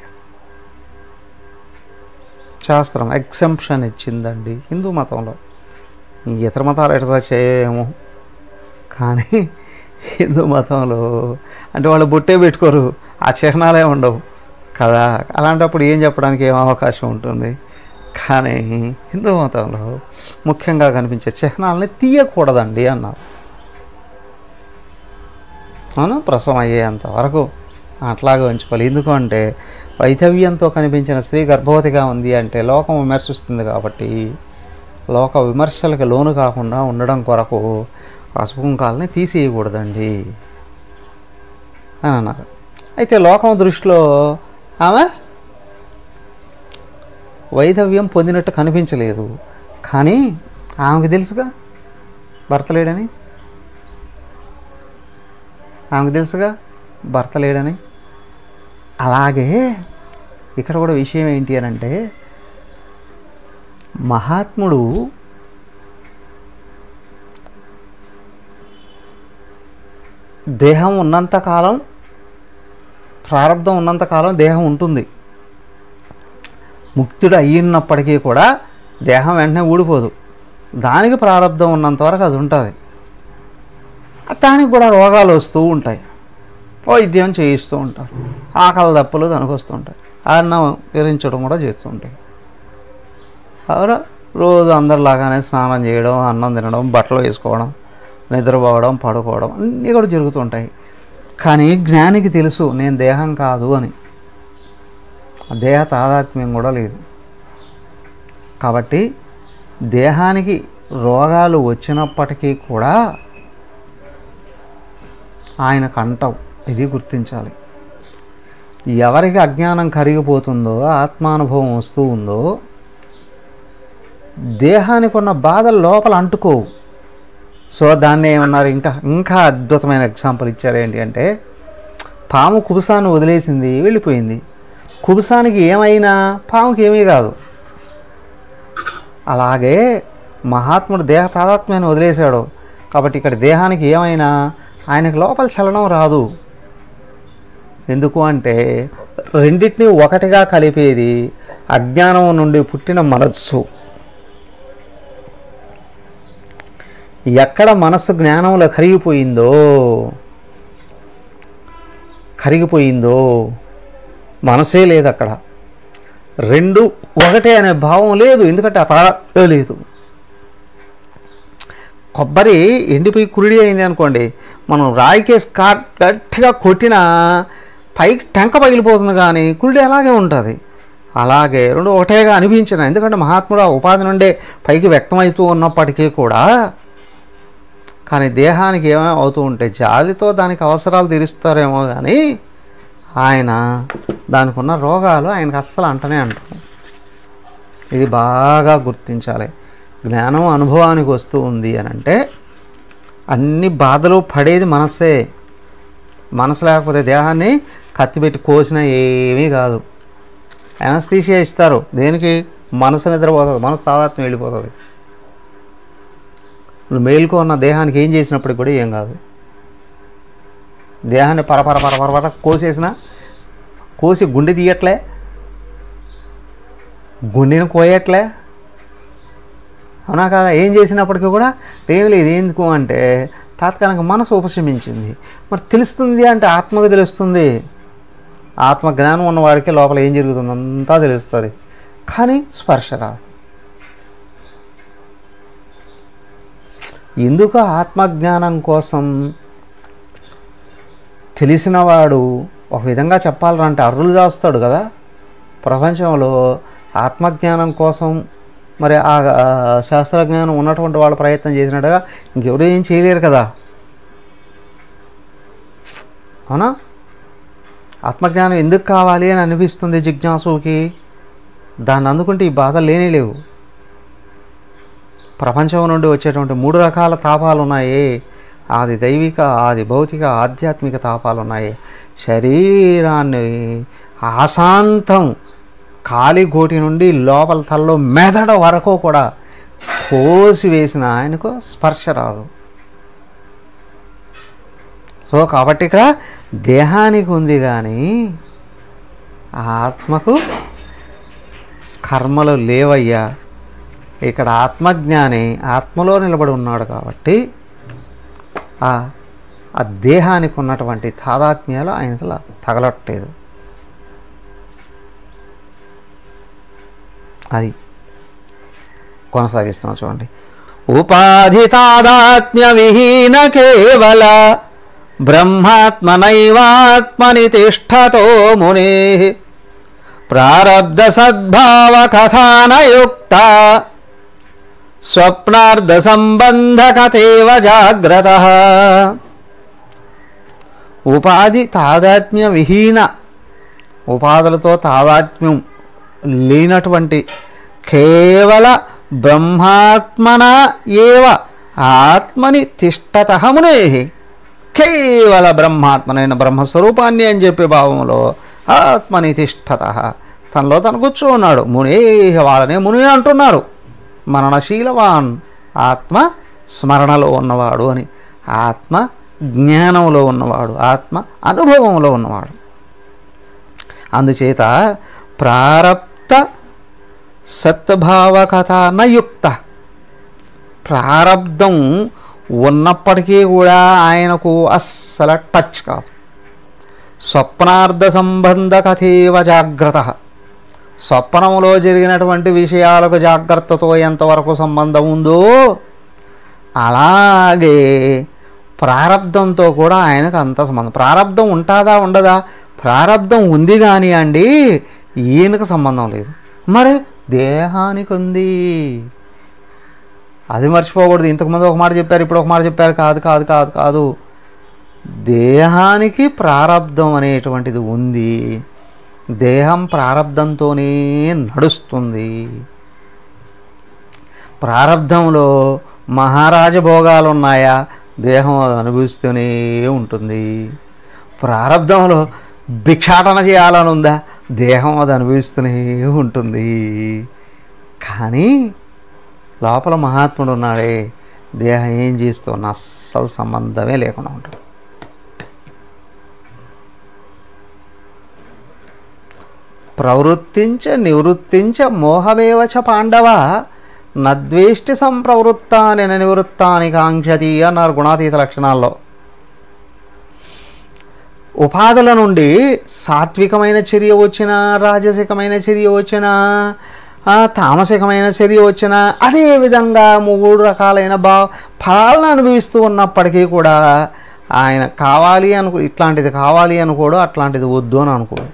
శాస్త్రం ఎగ్జంప్షన్ ఇచ్చిందండి హిందూ మతంలో ఇతర మతాలు ఎట్లా చేయము కానీ హిందూ మతంలో అంటే వాళ్ళు బొట్టే పెట్టుకోరు ఆ చిహ్నాలే ఉండవు కదా అలాంటప్పుడు ఏం చెప్పడానికి ఏం అవకాశం ఉంటుంది కానీ హిందూ మతంలో ముఖ్యంగా కనిపించే చిహ్నాలని తీయకూడదండి అన్నారు అవును ప్రసవం అయ్యేంత వరకు అట్లాగే ఉంచుకోవాలి ఎందుకు అంటే వైధవ్యంతో కనిపించిన స్త్రీ గర్భవతిగా ఉంది అంటే లోకం విమర్శిస్తుంది కాబట్టి లోక విమర్శలకు లోను కాకుండా ఉండడం కొరకు పసుపు కుంకాలని తీసేయకూడదండి అని అన్నారు అయితే లోకం దృష్టిలో ఆమె వైధవ్యం పొందినట్టు కనిపించలేదు కానీ ఆమెకు తెలుసుగా భర్త లేడని ఆమెకు తెలుసుగా భర్త లేడని అలాగే ఇక్కడ కూడా విషయం ఏంటి అని అంటే మహాత్ముడు దేహం ఉన్నంతకాలం ప్రారంధం ఉన్నంతకాలం దేహం ఉంటుంది ముక్తుడు అయ్యినప్పటికీ కూడా దేహం వెంటనే ఊడిపోదు దానికి ప్రారంధం ఉన్నంత వరకు అది ఉంటుంది దానికి కూడా రోగాలు వస్తూ ఉంటాయి వైద్యం చేయిస్తూ ఉంటారు ఆకలి దప్పులు దానికి వస్తుంటాయి అన్నం విరించడం కూడా చేస్తూ ఉంటాయి అవునా రోజు అందరిలాగానే స్నానం చేయడం అన్నం తినడం బట్టలు వేసుకోవడం నిద్రపోవడం పడుకోవడం అన్నీ కూడా జరుగుతుంటాయి కానీ జ్ఞానికి తెలుసు నేను దేహం కాదు అని ఆ దేహ తాదాత్మ్యం కూడా లేదు కాబట్టి దేహానికి రోగాలు వచ్చినప్పటికీ కూడా ఆయనకు అంటవు ఇది గుర్తించాలి ఎవరికి అజ్ఞానం కరిగిపోతుందో ఆత్మానుభవం వస్తూ ఉందో దేహానికి ఉన్న బాధలు లోపల అంటుకోవు సో దాన్ని ఏమన్నారు ఇంకా ఇంకా అద్భుతమైన ఎగ్జాంపుల్ ఇచ్చారు ఏంటి అంటే పాము కుబుసాన్ని వదిలేసింది వెళ్ళిపోయింది కుబుసానికి ఏమైనా పాముకి ఏమీ కాదు అలాగే మహాత్ముడు దేహ తాదాత్మ్యాన్ని వదిలేశాడు కాబట్టి ఇక్కడ దేహానికి ఏమైనా ఆయనకు లోపల చలనం రాదు ఎందుకు అంటే రెండింటినీ ఒకటిగా కలిపేది అజ్ఞానం నుండి పుట్టిన మనస్సు ఎక్కడ మనస్సు జ్ఞానంలో కరిగిపోయిందో కరిగిపోయిందో మనసే లేదు అక్కడ రెండు ఒకటే అనే భావం లేదు ఎందుకంటే ఆ తాళ లేదు కొబ్బరి ఎండిపోయి కురిడి అయింది అనుకోండి మనం రాయికేసి కా గట్టిగా కొట్టినా పైకి టెంక పగిలిపోతుంది కానీ కురిడి అలాగే ఉంటుంది అలాగే రెండు ఒకటేగా అనిపించిన ఎందుకంటే మహాత్ముడు ఆ ఉపాధి నుండే పైకి వ్యక్తమవుతూ ఉన్నప్పటికీ కూడా కానీ దేహానికి ఏమేమి అవుతూ ఉంటే జాలితో దానికి అవసరాలు తీరుస్తారేమో కానీ ఆయన దానికి ఉన్న రోగాలు ఆయనకు అస్సలు అంటనే అంటాం ఇది బాగా గుర్తించాలి జ్ఞానం అనుభవానికి వస్తూ ఉంది అని అంటే అన్ని బాధలు పడేది మనస్సే మనసు లేకపోతే దేహాన్ని కత్తిపెట్టి కోసినా ఏమీ కాదు ఎనస్థీషియా ఇస్తారు దేనికి మనసు నిద్రపోతుంది మనసు తాదాత్మ్యం వెళ్ళిపోతుంది నువ్వు మేలుకో ఉన్న దేహానికి ఏం చేసినప్పటికి కూడా ఏం కాదు దేహాన్ని పరపర పరపర పర కోసేసిన కోసి గుండె తీయట్లే గుండెని కోయట్లే అవునా కదా ఏం చేసినప్పటికీ కూడా ఏం లేదు ఎందుకు అంటే తాత్కాలిక మనసు ఉపశమించింది మరి తెలుస్తుంది అంటే ఆత్మకు తెలుస్తుంది ఆత్మ జ్ఞానం ఉన్నవాడికి లోపల ఏం జరుగుతుంది అంతా తెలుస్తుంది కానీ స్పర్శ రాదు ఎందుకు ఆత్మజ్ఞానం కోసం తెలిసినవాడు ఒక విధంగా చెప్పాలంటే అర్రులు చేస్తాడు కదా ప్రపంచంలో ఆత్మజ్ఞానం కోసం మరి ఆ ఆ శాస్త్రజ్ఞానం ఉన్నటువంటి వాళ్ళు ప్రయత్నం చేసినట్టుగా ఇంకెవరు ఏం చేయలేరు కదా అవునా ఆత్మజ్ఞానం ఎందుకు కావాలి అని అనిపిస్తుంది జిజ్ఞాసుకి దాన్ని అందుకుంటే ఈ బాధలు లేనే లేవు ప్రపంచం నుండి వచ్చేటువంటి మూడు రకాల తాపాలు ఉన్నాయి ఆది దైవిక ఆది భౌతిక ఆధ్యాత్మిక తాపాలు ఉన్నాయి శరీరాన్ని ఆశాంతం కాలి గోటి నుండి లోపల తలలో మెదడ వరకు కూడా కోసి వేసిన ఆయనకు స్పర్శ రాదు సో కాబట్టి ఇక్కడ దేహానికి ఉంది కానీ ఆత్మకు కర్మలు లేవయ్యా ఇక్కడ ఆత్మజ్ఞాని ఆత్మలో నిలబడి ఉన్నాడు కాబట్టి ఆ ఆ దేహానికి ఉన్నటువంటి తాదాత్మ్యాలు ఆయనకు లా- తగలట్లేదు అది కొనసాగిస్తున్నాం చూడండి ఉపాధి తాదాత్మ్య విహీన కేవల బ్రహ్మాత్మనైవాత్మని తిష్టతో మునే ప్రారబ్ధ సద్భావ కథానయుక్త స్వప్నార్థ సంబంధ కథేవ జాగ్రత్త ఉపాధి తాదాత్మ్య విహీన ఉపాధులతో తాదాత్మ్యం లేనటువంటి కేవల బ్రహ్మాత్మన ఏవ ఆత్మని తిష్టత మునే కేవల బ్రహ్మాత్మనైన బ్రహ్మస్వరూపాన్ని అని చెప్పే భావంలో ఆత్మని తిష్టత తనలో తను కూర్చున్నాడు మునే వాళ్ళనే ముని అంటున్నారు మరణశీలవాన్ ఆత్మ స్మరణలో ఉన్నవాడు అని ఆత్మ జ్ఞానంలో ఉన్నవాడు ఆత్మ అనుభవంలో ఉన్నవాడు అందుచేత ప్రారబ్ధ సత్భావ కథ నయుక్త ప్రారబ్ధం ఉన్నప్పటికీ కూడా ఆయనకు అస్సలు టచ్ కాదు స్వప్నార్థ సంబంధ కథేవ జాగ్రత్త స్వప్నంలో జరిగినటువంటి విషయాలకు జాగ్రత్తతో ఎంతవరకు సంబంధం ఉందో అలాగే ప్రారబ్ధంతో కూడా ఆయనకు అంత సంబంధం ప్రారబ్ధం ఉంటుందా ఉండదా ప్రారబ్ధం ఉంది కానీ అండి ఈయనకు సంబంధం లేదు మరి దేహానికి ఉంది అది మర్చిపోకూడదు ఇంతకుముందు ఒక మాట చెప్పారు ఇప్పుడు ఒక మాట చెప్పారు కాదు కాదు కాదు కాదు దేహానికి ప్రారబ్ధం అనేటువంటిది ఉంది దేహం ప్రారబ్ధంతోనే నడుస్తుంది ప్రారబ్ధంలో మహారాజ భోగాలు ఉన్నాయా దేహం అవి అనుభవిస్తూనే ఉంటుంది ప్రారంధంలో భిక్షాటన చేయాలని ఉందా దేహం అది అనుభవిస్తూనే ఉంటుంది కానీ లోపల మహాత్ముడు ఉన్నాడే దేహం ఏం చేస్తూ అస్సలు సంబంధమే లేకుండా ఉంటుంది ప్రవృత్తించ నివృత్తించ మోహమేవ చ పాండవ నద్వేష్టి సంప్రవృత్తాని నివృత్తాని కాంక్షతి అన్నారు గుణాతీత లక్షణాల్లో ఉపాధుల నుండి సాత్వికమైన చర్య వచ్చినా రాజసికమైన చర్య వచ్చినా ఆ, తామసికమైన చర్య వచ్చినా అదే విధంగా మూడు రకాలైన బా ఫలాలను అనుభవిస్తూ ఉన్నప్పటికీ కూడా ఆయన కావాలి అనుకో ఇట్లాంటిది కావాలి అనుకోడు అట్లాంటిది వద్దు అని అనుకోడు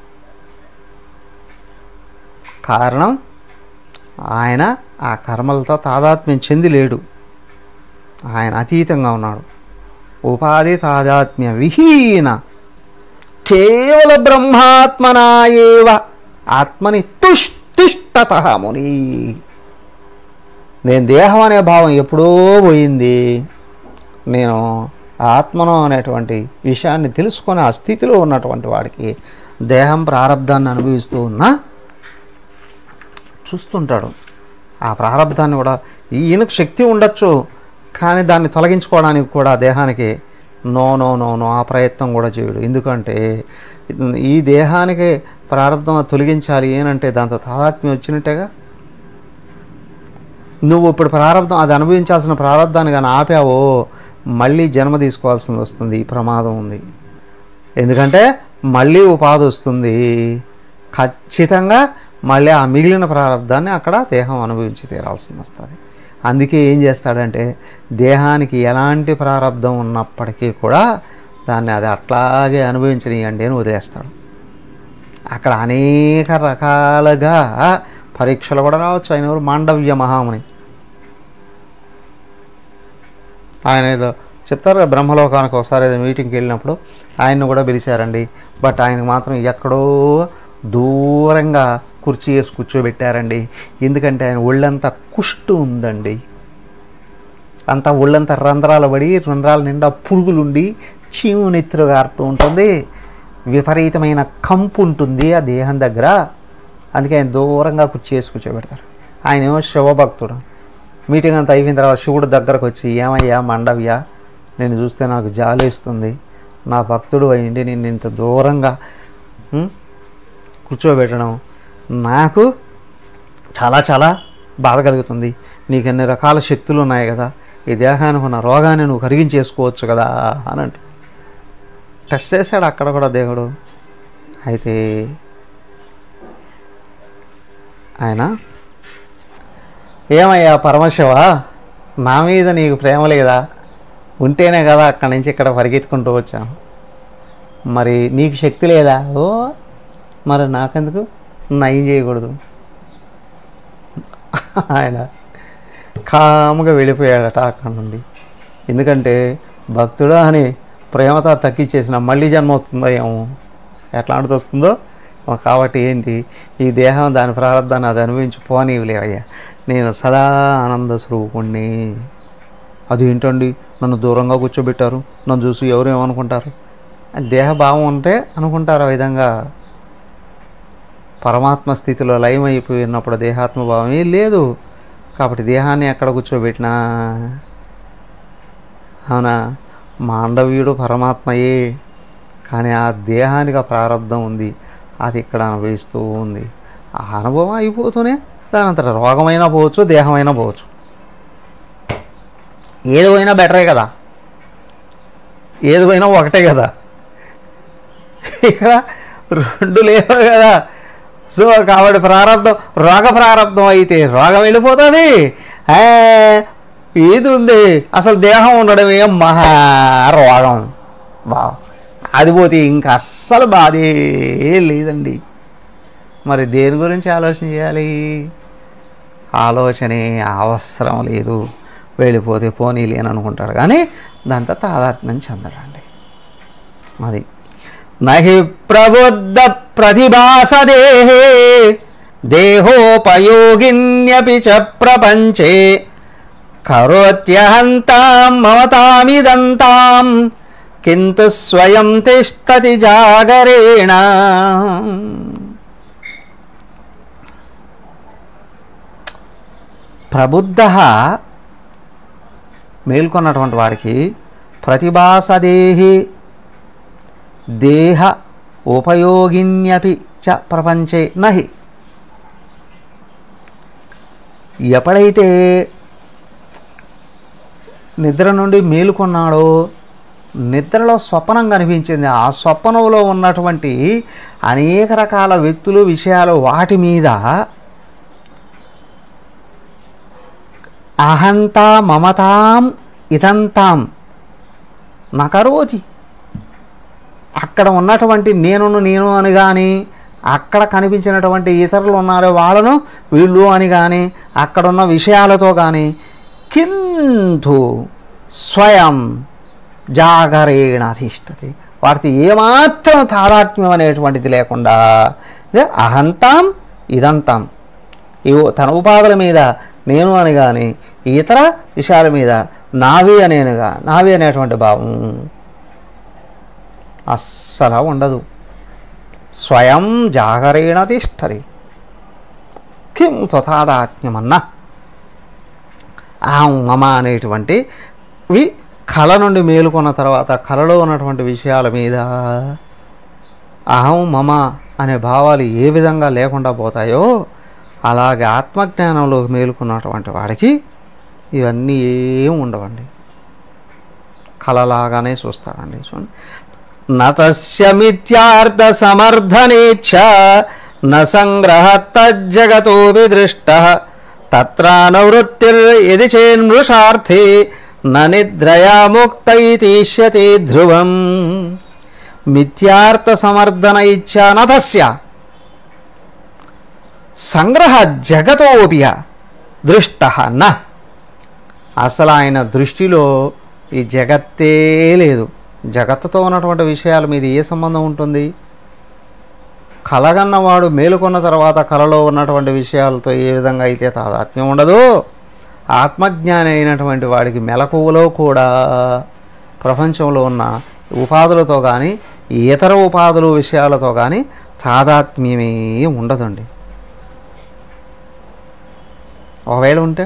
కారణం ఆయన ఆ కర్మలతో తాదాత్మ్యం చెంది లేడు ఆయన అతీతంగా ఉన్నాడు ఉపాధి తాదాత్మ్య విహీన కేవల బ్రహ్మాత్మనాయేవ ఆత్మని తుష్ తిష్టత ముని నేను దేహం అనే భావం ఎప్పుడో పోయింది నేను ఆత్మను అనేటువంటి విషయాన్ని తెలుసుకొని ఆ స్థితిలో ఉన్నటువంటి వాడికి దేహం ప్రారంధాన్ని అనుభవిస్తూ ఉన్నా చూస్తుంటాడు ఆ ప్రారంధాన్ని కూడా ఈయనకు శక్తి ఉండొచ్చు కానీ దాన్ని తొలగించుకోవడానికి కూడా దేహానికి నో నో నో నో ఆ ప్రయత్నం కూడా చేయడు ఎందుకంటే ఈ దేహానికి ప్రారంధం తొలగించాలి ఏనంటే దాంతో తాదాత్మ్యం వచ్చినట్టేగా నువ్వు ఇప్పుడు ప్రారంధం అది అనుభవించాల్సిన ప్రారంధాన్ని కానీ ఆపావో మళ్ళీ జన్మ తీసుకోవాల్సింది వస్తుంది ఈ ప్రమాదం ఉంది ఎందుకంటే మళ్ళీ ఉపాధి వస్తుంది ఖచ్చితంగా మళ్ళీ ఆ మిగిలిన ప్రారంధాన్ని అక్కడ దేహం అనుభవించి తీరాల్సింది వస్తుంది అందుకే ఏం చేస్తాడంటే దేహానికి ఎలాంటి ప్రారంధం ఉన్నప్పటికీ కూడా దాన్ని అది అట్లాగే అనుభవించనియండి అని వదిలేస్తాడు అక్కడ అనేక రకాలుగా పరీక్షలు కూడా రావచ్చు ఆయన ఎవరు మాండవ్య మహాముని ఆయన ఏదో చెప్తారు కదా బ్రహ్మలోకానికి ఒకసారి ఏదో మీటింగ్కి వెళ్ళినప్పుడు ఆయన్ని కూడా పిలిచారండి బట్ ఆయనకు మాత్రం ఎక్కడో దూరంగా కుర్చీ వేసి కూర్చోబెట్టారండి ఎందుకంటే ఆయన ఒళ్ళంతా కుష్టు ఉందండి అంతా ఒళ్ళంతా రంధ్రాలు పడి రంధ్రాల నిండా పురుగులుండి చీము నెత్తురు గారుతూ ఉంటుంది విపరీతమైన కంపు ఉంటుంది ఆ దేహం దగ్గర అందుకే ఆయన దూరంగా కుర్చీ వేసి కూర్చోబెడతారు ఆయన ఏమో శివభక్తుడు మీటింగ్ అంతా అయిపోయిన తర్వాత శివుడు దగ్గరకు వచ్చి ఏమయ్యా మండవ్యా నేను చూస్తే నాకు జాలేస్తుంది నా భక్తుడు అయ్యింది నేను ఇంత దూరంగా ఉం, కూర్చోబెట్టడం నాకు చాలా చాలా బాధ కలుగుతుంది నీకు అన్ని రకాల శక్తులు ఉన్నాయి కదా ఈ దేహానికి ఉన్న రోగాన్ని నువ్వు కరిగించేసుకోవచ్చు కదా అని అంటూ టెస్ట్ చేశాడు అక్కడ కూడా దేవుడు అయితే ఆయన ఏమయ్యా పరమశివ నా మీద నీకు ప్రేమ లేదా ఉంటేనే కదా అక్కడి నుంచి ఇక్కడ పరిగెత్తుకుంటూ వచ్చాను మరి నీకు శక్తి లేదా ఓ మరి నాకెందుకు నయం చేయకూడదు ఆయన కాముగా వెళ్ళిపోయాడట అక్కడి నుండి ఎందుకంటే భక్తుడు అని ప్రేమతో తక్కిచ్చేసిన మళ్ళీ జన్మ వస్తుందో ఏమో ఎట్లాంటిది వస్తుందో కాబట్టి ఏంటి ఈ దేహం దాని ప్రారంధాన్ని అది అనుభవించి పోనీవులేవయ్యా నేను సదా ఆనంద స్వరూపుణ్ణి అది ఏంటండి నన్ను దూరంగా కూర్చోబెట్టారు నన్ను చూసి ఎవరు ఏమనుకుంటారు దేహ భావం ఉంటే అనుకుంటారు ఆ విధంగా పరమాత్మ స్థితిలో లయమైపోయి ఉన్నప్పుడు దేహాత్మ భావం ఏం లేదు కాబట్టి దేహాన్ని ఎక్కడ కూర్చోబెట్టినా అవునా మాండవీయుడు పరమాత్మయే కానీ ఆ దేహానికి ఆ ప్రారంధం ఉంది అది ఇక్కడ అనుభవిస్తూ ఉంది ఆ అనుభవం అయిపోతూనే దాని అంతట రోగమైనా పోవచ్చు దేహమైనా పోవచ్చు ఏది పోయినా బెటరే కదా ఏది పోయినా ఒకటే కదా ఇక్కడ రెండు లేవు కదా సో కాబట్టి ప్రారంభం రోగ ప్రారంభం అయితే రోగం వెళ్ళిపోతుంది ఏ, ఏది ఉంది అసలు దేహం ఉండడం ఏం మహా రోగం బా అది పోతే ఇంకా అస్సలు బాధే లేదండి మరి దేని గురించి ఆలోచన చేయాలి ఆలోచనే అవసరం లేదు వెళ్ళిపోతే పోనీలే అని అనుకుంటాడు కానీ దాంతో తాదాత్మ్యం చెందడండి అది నహి ప్రబుద్ధ ప్రతిభాసదేహే దేహోపయోగిన్యపి చ ప్రపంచే కరోత్యహంతాం మమతామిదంతాం కింటు స్వయం తిష్టతి జాగరేణ ప్రబుద్ధ మేల్కొన్నటువంటి వాడికి ప్రతిభాసదేహి దేహ ఉపయోగిన్యపి చ ప్రపంచే నహి ఎప్పుడైతే నిద్ర నుండి మేలుకొన్నాడో నిద్రలో స్వప్నం కనిపించింది ఆ స్వప్నంలో ఉన్నటువంటి అనేక రకాల వ్యక్తులు విషయాలు వాటి మీద అహంతా మమతాం ఇదంతాం నకరోతి అక్కడ ఉన్నటువంటి నేనును నేను అని కానీ అక్కడ కనిపించినటువంటి ఇతరులు ఉన్నారో వాళ్ళను వీళ్ళు అని కానీ అక్కడ ఉన్న విషయాలతో కానీ కింటు స్వయం జాగరేణ అధిష్టతి వాటికి ఏమాత్రం తాదాత్మ్యం అనేటువంటిది లేకుండా ఇదే అహంతాం ఇదంతాం ఇవో తన ఉపాధుల మీద నేను అని కానీ ఇతర విషయాల మీద నావి అనేనుగా నావి అనేటువంటి భావం అస్సలు ఉండదు స్వయం జాగరేణ తిష్టది కిం త్వతాదాత్మ్యమన్నా ఆ మమ అనేటువంటి వి కళ నుండి మేలుకున్న తర్వాత కళలో ఉన్నటువంటి విషయాల మీద అహం మమ అనే భావాలు ఏ విధంగా లేకుండా పోతాయో అలాగే ఆత్మజ్ఞానంలోకి మేలుకున్నటువంటి వాడికి ఇవన్నీ ఏం ఉండవండి కళలాగానే చూస్తాడండి చూడండి నతస్య మిథ్యార్థ సమర్థనేచ్ఛ న సంగ్రహ తజ్జగతోపి దృష్ట తత్రానవృత్తిర్ యది చేన్మృషార్థే న నిద్రయా ముక్తైతీష్యతే ధ్రువం మిథ్యార్థ సమర్థన ఇచ్చా నతస్య సంగ్రహ జగతోపియ దృష్ట న అసలు ఆయన దృష్టిలో ఈ జగత్తే లేదు జగత్తుతో ఉన్నటువంటి విషయాల మీద ఏ సంబంధం ఉంటుంది కలగన్నవాడు మేలుకొన్న తర్వాత కలలో ఉన్నటువంటి విషయాలతో ఏ విధంగా అయితే తాదాత్మ్యం ఉండదో ఆత్మజ్ఞాని అయినటువంటి వాడికి మెలకువలో కూడా ప్రపంచంలో ఉన్న ఉపాధులతో కానీ ఇతర ఉపాధులు విషయాలతో కానీ తాదాత్మ్యమే ఉండదండి ఒకవేళ ఉంటే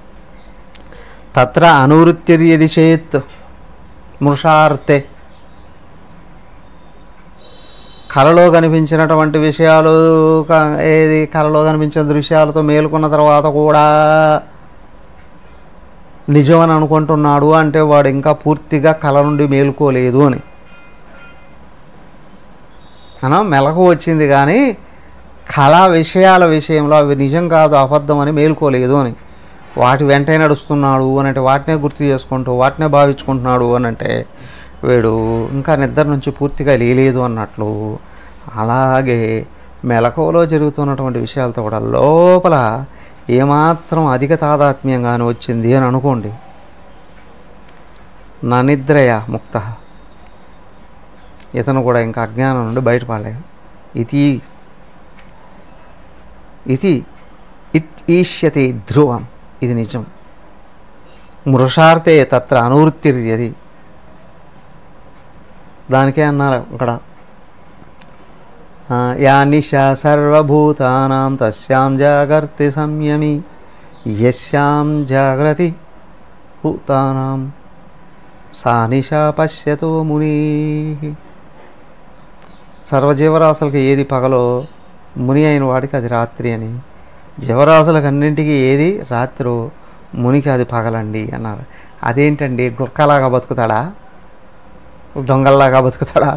తత్ర అనువృత్తిర్యది చేత్ మృషార్తే కళలో కనిపించినటువంటి విషయాలు క- ఏది కళలో కనిపించిన దృశ్యాలతో మేలుకున్న తర్వాత కూడా నిజమని అనుకుంటున్నాడు అంటే వాడు ఇంకా పూర్తిగా కళ నుండి మేలుకోలేదు అని అనా మెలకు వచ్చింది కానీ కళా విషయాల విషయంలో అవి నిజం కాదు అబద్ధం అని మేలుకోలేదు అని వాటి వెంటే నడుస్తున్నాడు అని అంటే వాటినే గుర్తు చేసుకుంటూ వాటినే భావించుకుంటున్నాడు అని అంటే వీడు ఇంకా నిద్ర నుంచి పూర్తిగా లేలేదు అన్నట్లు అలాగే మెలకువలో జరుగుతున్నటువంటి విషయాలతో కూడా లోపల ఏమాత్రం అధిక తాదాత్మ్యంగానే వచ్చింది అని అనుకోండి నా నిద్రయ ముక్త ఇతను కూడా ఇంకా అజ్ఞానం నుండి బయటపడలేదు ఇది ఇది ఇత్ ఈష్యతే ధ్రువం ఇది నిజం మృషార్తే తత్ర అనువృత్తిర్యది దానికే అన్నారు ఇక్కడ ఆ, యా నిశా సర్వభూతానాం తస్యాం జాగర్తి సంయమి యస్యాం జాగ్రతి భూతానాం సా నిశా పశ్యతో ముని సర్వజీవరాశులకు ఏది పగలో ముని అయిన వాడికి అది రాత్రి అని జీవరాశులకు అన్నింటికి ఏది రాత్రి మునికి అది పగలండి అన్నారు అదేంటండి గుర్కలాగా బతుకుతాడా దొంగల్లాగా బతుకుతాడా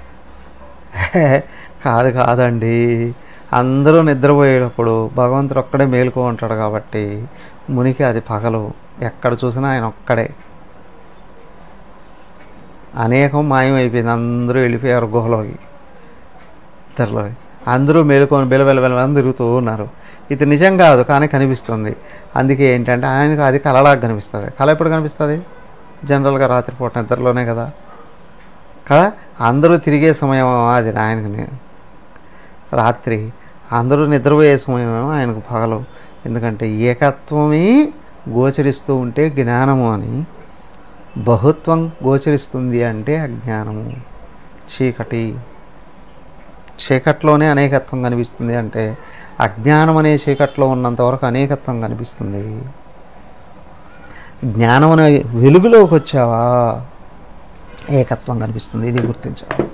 కాదు కాదండి అందరూ నిద్రపోయేటప్పుడు భగవంతుడు ఒక్కడే మేలుకో ఉంటాడు కాబట్టి మునికి అది పగలు ఎక్కడ చూసినా ఆయన ఒక్కడే అనేకం మాయమైపోయింది అందరూ వెళ్ళిపోయారు గుహలోకి ఇద్దరిలో అందరూ మేలుకొని బెలబెల బెలబెల తిరుగుతూ ఉన్నారు ఇది నిజం కాదు కానీ కనిపిస్తుంది అందుకే ఏంటంటే ఆయనకు అది కలలాగా కనిపిస్తుంది కళ ఎప్పుడు కనిపిస్తుంది జనరల్గా రాత్రిపూట నిద్రలోనే కదా కదా అందరూ తిరిగే సమయం అది ఆయనకు ని- రాత్రి అందరూ నిద్రపోయే సమయమేమో ఆయనకు పగలు ఎందుకంటే ఏకత్వమే గోచరిస్తూ ఉంటే జ్ఞానము అని బహుత్వం గోచరిస్తుంది అంటే అజ్ఞానము చీకటి చీకట్లోనే అనేకత్వం కనిపిస్తుంది అంటే అజ్ఞానం అనే చీకట్లో ఉన్నంత వరకు అనేకత్వం కనిపిస్తుంది జ్ఞానం అనే వెలుగులోకి వచ్చావా ఏకత్వం కనిపిస్తుంది ఇది గుర్తించాలి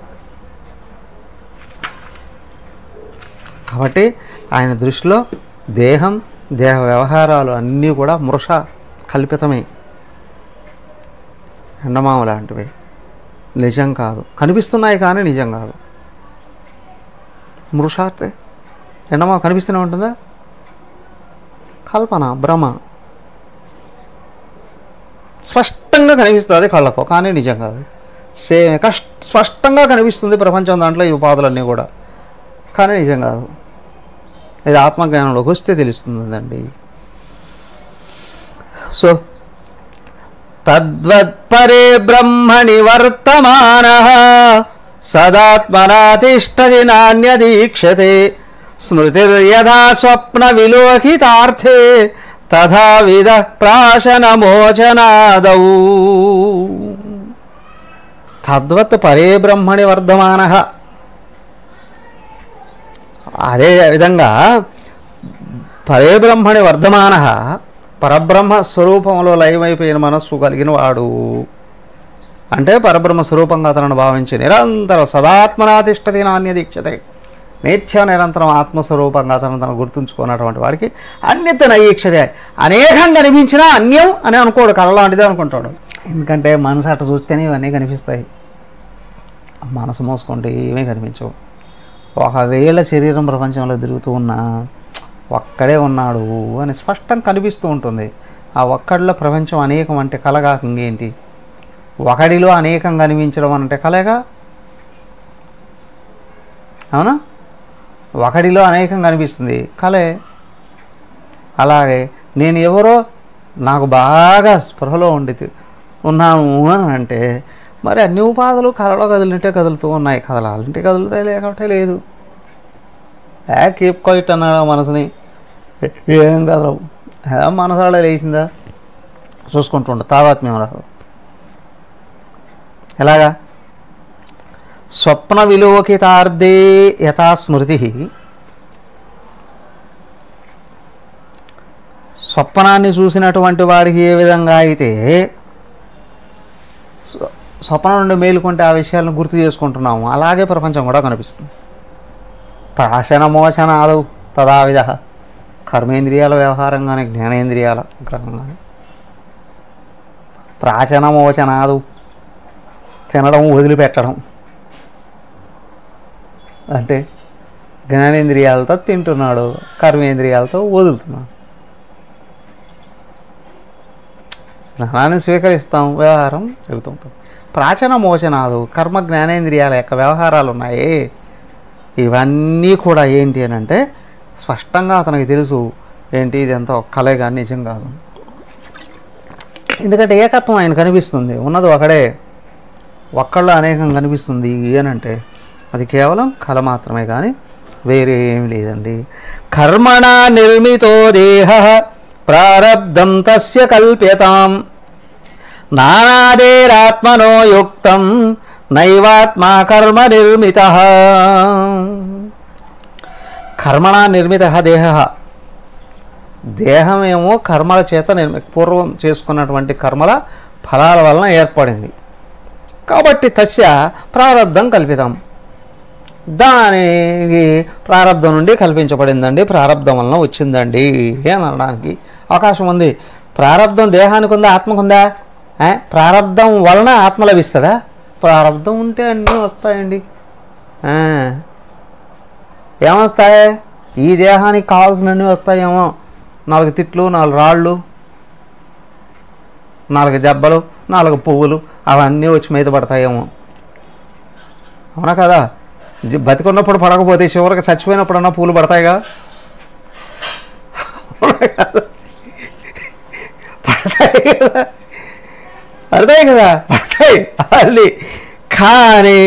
కాబట్టి ఆయన దృష్టిలో దేహం దేహ వ్యవహారాలు అన్నీ కూడా మృష కల్పితమే ఎండమామ లాంటివి నిజం కాదు కనిపిస్తున్నాయి కానీ నిజం కాదు మృషార్తే ఎండమామ కనిపిస్తూనే ఉంటుందా కల్పన భ్రమ స్పష్టంగా కనిపిస్తుంది కళ్ళకు కానీ నిజం కాదు సేమ్ కష్ట స్పష్టంగా కనిపిస్తుంది ప్రపంచం దాంట్లో ఈ ఉపాధులన్నీ కూడా కానీ నిజం కాదు ఇది ఆత్మజ్ఞానంలోకి వస్తే తెలుస్తుందండి సో తద్వత్పరే బ్రహ్మణి వర్తమాన సదాత్మనాతిష్టది నాణ్యదీక్షతే స్మృతిర్యథా స్వప్న విలోకితార్థే తథావిధ ప్రాశనమోచనాదౌ తద్వత్ పరే బ్రహ్మణి వర్ధమాన అదే విధంగా పరే బ్రహ్మణి వర్ధమాన పరబ్రహ్మ స్వరూపంలో లయమైపోయిన మనస్సు కలిగిన వాడు అంటే పరబ్రహ్మ స్వరూపంగా అతను భావించి నిరంతరం సదాత్మనాతిష్టతి నాణ్య దీక్షతే నిత్యం నిరంతరం ఆత్మస్వరూపంగా అతను తను గుర్తుంచుకున్నటువంటి వాడికి అన్యత నయీక్షతే అనేకం కనిపించినా అన్యం అని అనుకోడు కళ లాంటిదే అనుకుంటాడు ఎందుకంటే మనసు అట్ట చూస్తేనే ఇవన్నీ కనిపిస్తాయి మనసు మోసుకుంటే ఏమీ కనిపించవు ఒకవేళ శరీరం ప్రపంచంలో తిరుగుతూ ఉన్నా ఒక్కడే ఉన్నాడు అని స్పష్టం కనిపిస్తూ ఉంటుంది ఆ ఒక్కడిలో ప్రపంచం అనేకం అంటే కలగా ఇంకేంటి ఒకడిలో అనేకం కనిపించడం అంటే కలగా అవునా ఒకడిలో అనేకం కనిపిస్తుంది కలే అలాగే నేను ఎవరో నాకు బాగా స్పృహలో ఉండి తి- ఉన్నాను అని అంటే మరి అన్ని ఉపాధులు కలలో కదిలింటే కదులుతూ ఉన్నాయి కదలాలంటే కదులుతాయి లేకపోతే లేదు ఏ కీప్ క్వైట్ అన్నాడు ఆ మనసుని ఏ- ఏం కదలవు ఏ మనసాడ లేచిందా చూసుకుంటుండ తాదాత్మ్యం రాదు ఎలాగా స్వప్న విలోకితార్థే యథా స్మృతి స్వప్నాన్ని చూసినటువంటి వాడికి ఏ విధంగా అయితే స్వ- స్వప్నం నుండి మేలుకుంటే ఆ విషయాలను గుర్తు చేసుకుంటున్నాము అలాగే ప్రపంచం కూడా కనిపిస్తుంది ప్రాశన మోచనాలు తదావిధ కర్మేంద్రియాల వ్యవహారం కానీ జ్ఞానేంద్రియాల గ్రహం కానీ ప్రాచన మోచనాలు తినడం వదిలిపెట్టడం అంటే జ్ఞానేంద్రియాలతో తింటున్నాడు కర్మేంద్రియాలతో వదులుతున్నాడు జ్ఞానాన్ని స్వీకరిస్తాం వ్యవహారం జరుగుతుంటుంది ప్రాచీన మోచనాలు కర్మ జ్ఞానేంద్రియాల యొక్క వ్యవహారాలు ఉన్నాయి ఇవన్నీ కూడా ఏంటి అని అంటే స్పష్టంగా అతనికి తెలుసు ఏంటి ఇది ఎంత కలే కానీ నిజం కాదు ఎందుకంటే ఏకత్వం ఆయన కనిపిస్తుంది ఉన్నది ఒకడే ఒక్కళ్ళు అనేకం కనిపిస్తుంది అని అంటే అది కేవలం కళ మాత్రమే కానీ వేరే ఏమి లేదండి కర్మణ నిర్మితో దేహ ప్రారబ్ధం తస్య కల్ప్యతాం నానాదేరాత్మనో యుక్తం నైవాత్మా కర్మ నిర్మిత కర్మణ నిర్మిత దేహ దేహమేమో కర్మల చేత నిర్మి పూర్వం చేసుకున్నటువంటి కర్మల ఫలాల వలన ఏర్పడింది కాబట్టి తస్య ప్రారంధం కల్పితం దానికి ప్రారంధం నుండి కల్పించబడిందండి ప్రారంధం వలన వచ్చిందండి అని అనడానికి అవకాశం ఉంది ప్రారంధం దేహానికి ఉందా ఆత్మకు ఉందా ఏ? ప్రారంధం వలన ఆత్మ లభిస్తుందా ప్రారంధం ఉంటే అన్నీ వస్తాయండి ఆ. ఏమొస్తాయి ఈ దేహానికి కావాల్సినవన్నీ వస్తాయేమో నాలుగు తిట్లు నాలుగు రాళ్ళు నాలుగు దెబ్బలు నాలుగు పువ్వులు అవన్నీ వచ్చి మీద పడతాయేమో అవునా కదా జి- బతికున్నప్పుడు పడకపోతే చివరికి చచ్చిపోయినప్పుడన్నా పూలు పడతాయిగా అవునా కదా? పడతాయి కదా పడతాయి కదా పడతాయి మళ్ళీ కానీ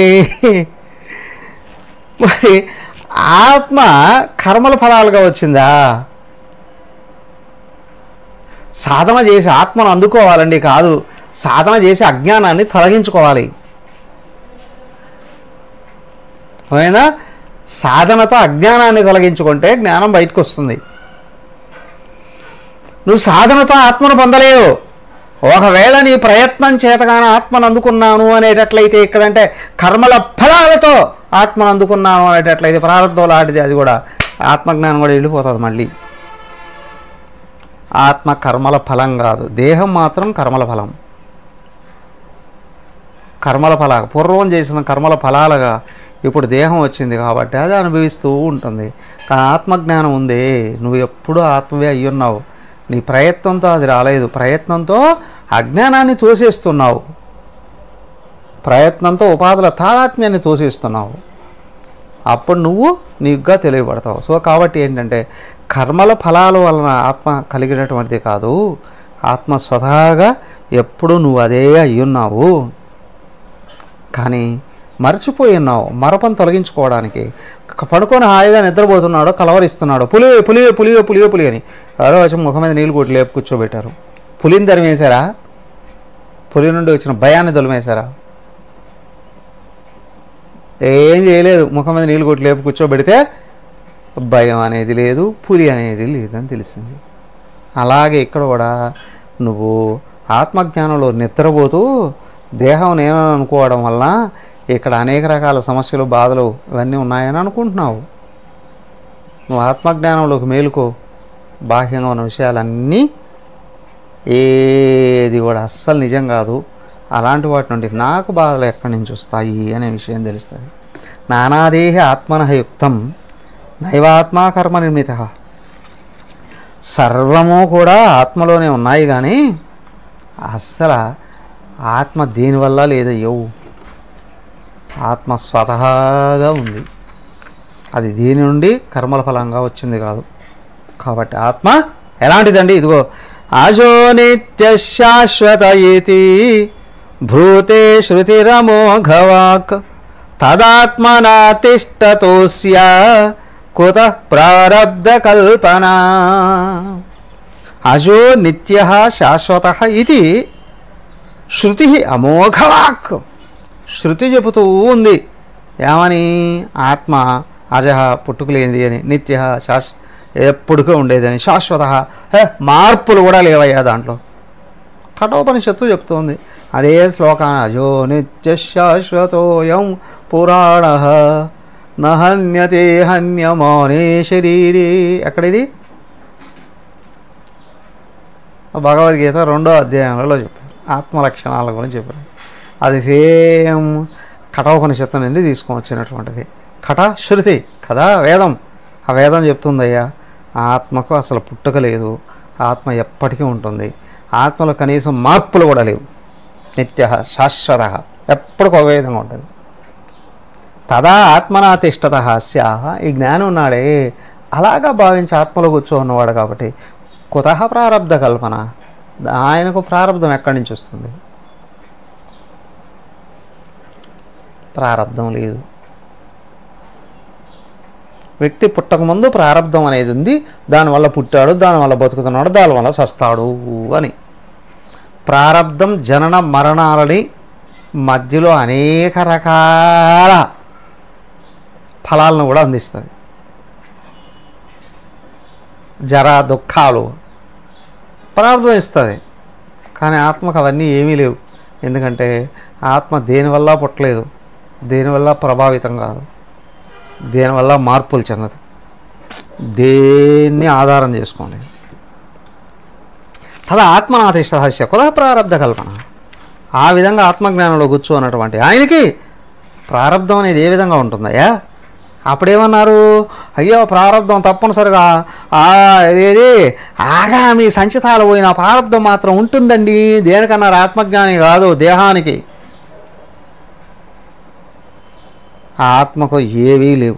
మరి ఆత్మ కర్మల ఫలాలుగా వచ్చిందా సాధన చేసి ఆత్మను అందుకోవాలండి కాదు సాధన చేసి అజ్ఞానాన్ని తొలగించుకోవాలి అవునా సాధనతో అజ్ఞానాన్ని తొలగించుకుంటే జ్ఞానం బయటకు వస్తుంది నువ్వు సాధనతో ఆత్మను పొందలేవు ఒకవేళ నీ ప్రయత్నం చేతగానే ఆత్మను అందుకున్నాను అనేటట్లయితే ఇక్కడంటే కర్మల ఫలాలతో ఆత్మను అందుకున్నాను అనేటట్లయితే ప్రారంభంలో ఆడితే అది కూడా ఆత్మజ్ఞానం కూడా వెళ్ళిపోతుంది మళ్ళీ ఆత్మ కర్మల ఫలం కాదు దేహం మాత్రం కర్మల ఫలం కర్మల ఫల పూర్వం చేసిన కర్మల ఫలాలుగా ఇప్పుడు దేహం వచ్చింది కాబట్టి అది అనుభవిస్తూ ఉంటుంది కానీ ఆత్మజ్ఞానం ఉంది నువ్వు ఎప్పుడూ ఆత్మవే అయ్యున్నావు నీ ప్రయత్నంతో అది రాలేదు ప్రయత్నంతో అజ్ఞానాన్ని తోసేస్తున్నావు ప్రయత్నంతో ఉపాధుల తాదాత్మ్యాన్ని తోసేస్తున్నావు అప్పుడు నువ్వు నీకుగా తెలియబడతావు సో కాబట్టి ఏంటంటే కర్మల ఫలాల వలన ఆత్మ కలిగినటువంటిది కాదు ఆత్మ స్వతహాగా ఎప్పుడు నువ్వు అదే అయ్యున్నావు కానీ మర్చిపోయి ఉన్నావు మరపను తొలగించుకోవడానికి క- పడుకొని హాయిగా నిద్రపోతున్నాడు కలవరిస్తున్నాడు పులి పులి పులి పులి పులి అని ఎవరో వచ్చి ముఖం మీద నీళ్ళు కొట్టి లేపు కూర్చోబెట్టారు పులిని తరిమేశారా పులి నుండి వచ్చిన భయాన్ని తొలిమేశారా ఏం చేయలేదు ముఖం మీద నీళ్ళు కొట్టి లేపు కూర్చోబెడితే భయం అనేది లేదు పులి అనేది లేదని తెలిసింది అలాగే ఇక్కడ కూడా నువ్వు ఆత్మజ్ఞానంలో నిద్రపోతూ దేహం నేను అనుకోవడం వల్ల ఇక్కడ అనేక రకాల సమస్యలు బాధలు ఇవన్నీ ఉన్నాయని అనుకుంటున్నావు నువ్వు ఆత్మజ్ఞానంలోకి మేలుకో బాహ్యంగా ఉన్న విషయాలన్నీ ఏది కూడా అస్సలు నిజం కాదు అలాంటి వాటి నుండి నాకు బాధలు ఎక్కడి నుంచి వస్తాయి అనే విషయం తెలుస్తుంది నానాదేహి ఆత్మన యుక్తం నైవాత్మా కర్మ నిర్మిత సర్వము కూడా ఆత్మలోనే ఉన్నాయి కానీ అస్సలు ఆత్మ దేనివల్ల లేదయ్యవు ఆత్మ స్వతహాగా ఉంది అది దేని నుండి కర్మల ఫలంగా వచ్చింది కాదు కాబట్టి ఆత్మ ఎలాంటిదండి ఇదిగో ఆజో నిత్య శాశ్వత ఇతి భూతే శృతిరమోఘవాక్ తదాత్మనా తిష్టతోస్య కుత ప్రారబ్ధ కల్పనా అజో నిత్య శాశ్వత ఇది శృతి అమోఘవాక్ శృతి చెబుతూ ఉంది ఏమని ఆత్మ అజహ పుట్టుకులేనిది అని నిత్య శాశ్ ఎప్పుడుగా ఉండేదని శాశ్వత హే మార్పులు కూడా లేవయ్యా దాంట్లో కఠోపనిషత్తు చెప్తోంది అదే శ్లోకాన్ని అజో నిత్య శాశ్వతోయం పురాణ నహన్యతే హన్యమానే శరీరే ఎక్కడిది భగవద్గీత రెండో అధ్యాయంలో చెప్పారు ఆత్మ లక్షణాల గురించి చెప్పారు అది సేమ్ కఠోపనిషత్తు నుండి తీసుకొని వచ్చినటువంటిది కఠ శృతి కదా వేదం ఆ వేదం చెప్తుందయ్యా ఆత్మకు అసలు పుట్టుక లేదు ఆత్మ ఎప్పటికీ ఉంటుంది ఆత్మలో కనీసం మార్పులు కూడా లేవు నిత్య శాశ్వత ఎప్పటికి ఒక విధంగా ఉంటుంది తదా ఆత్మనా తిష్టత స్యా ఈ జ్ఞానం ఉన్నాడే అలాగా భావించి ఆత్మలో కూర్చో ఉన్నవాడు కాబట్టి కుతహ ప్రారబ్ధ కల్పన ఆయనకు ప్రారంధం ఎక్కడి నుంచి వస్తుంది ప్రారంధం లేదు వ్యక్తి పుట్టకముందు ప్రారంధం అనేది ఉంది దానివల్ల పుట్టాడు దానివల్ల బతుకుతున్నాడు దానివల్ల సస్తాడు అని ప్రారంధం జనన మరణాలని మధ్యలో అనేక రకాల ఫలాలను కూడా అందిస్తుంది జర దుఃఖాలు ప్రారంభం ఇస్తుంది కానీ ఆత్మకు అవన్నీ ఏమీ లేవు ఎందుకంటే ఆత్మ దేనివల్ల పుట్టలేదు దేనివల్ల ప్రభావితం కాదు దేనివల్ల మార్పులు చెందదు దేన్ని ఆధారం చేసుకోలేదు తద ఆత్మనాథిష్ట హస్య కుల ప్రారంధ కల్పన ఆ విధంగా ఆత్మజ్ఞానంలో కూర్చోన్నటువంటి ఆయనకి ప్రారంధం అనేది ఏ విధంగా ఉంటుందయ్యా అప్పుడేమన్నారు అయ్యో ప్రారంధం తప్పనిసరిగా ఆ, ఏది ఆగామి సంచితాలు పోయిన ప్రారంధం మాత్రం ఉంటుందండి దేనికన్నారు ఆత్మజ్ఞాని కాదు దేహానికి ఆ ఆత్మకు ఏవీ లేవు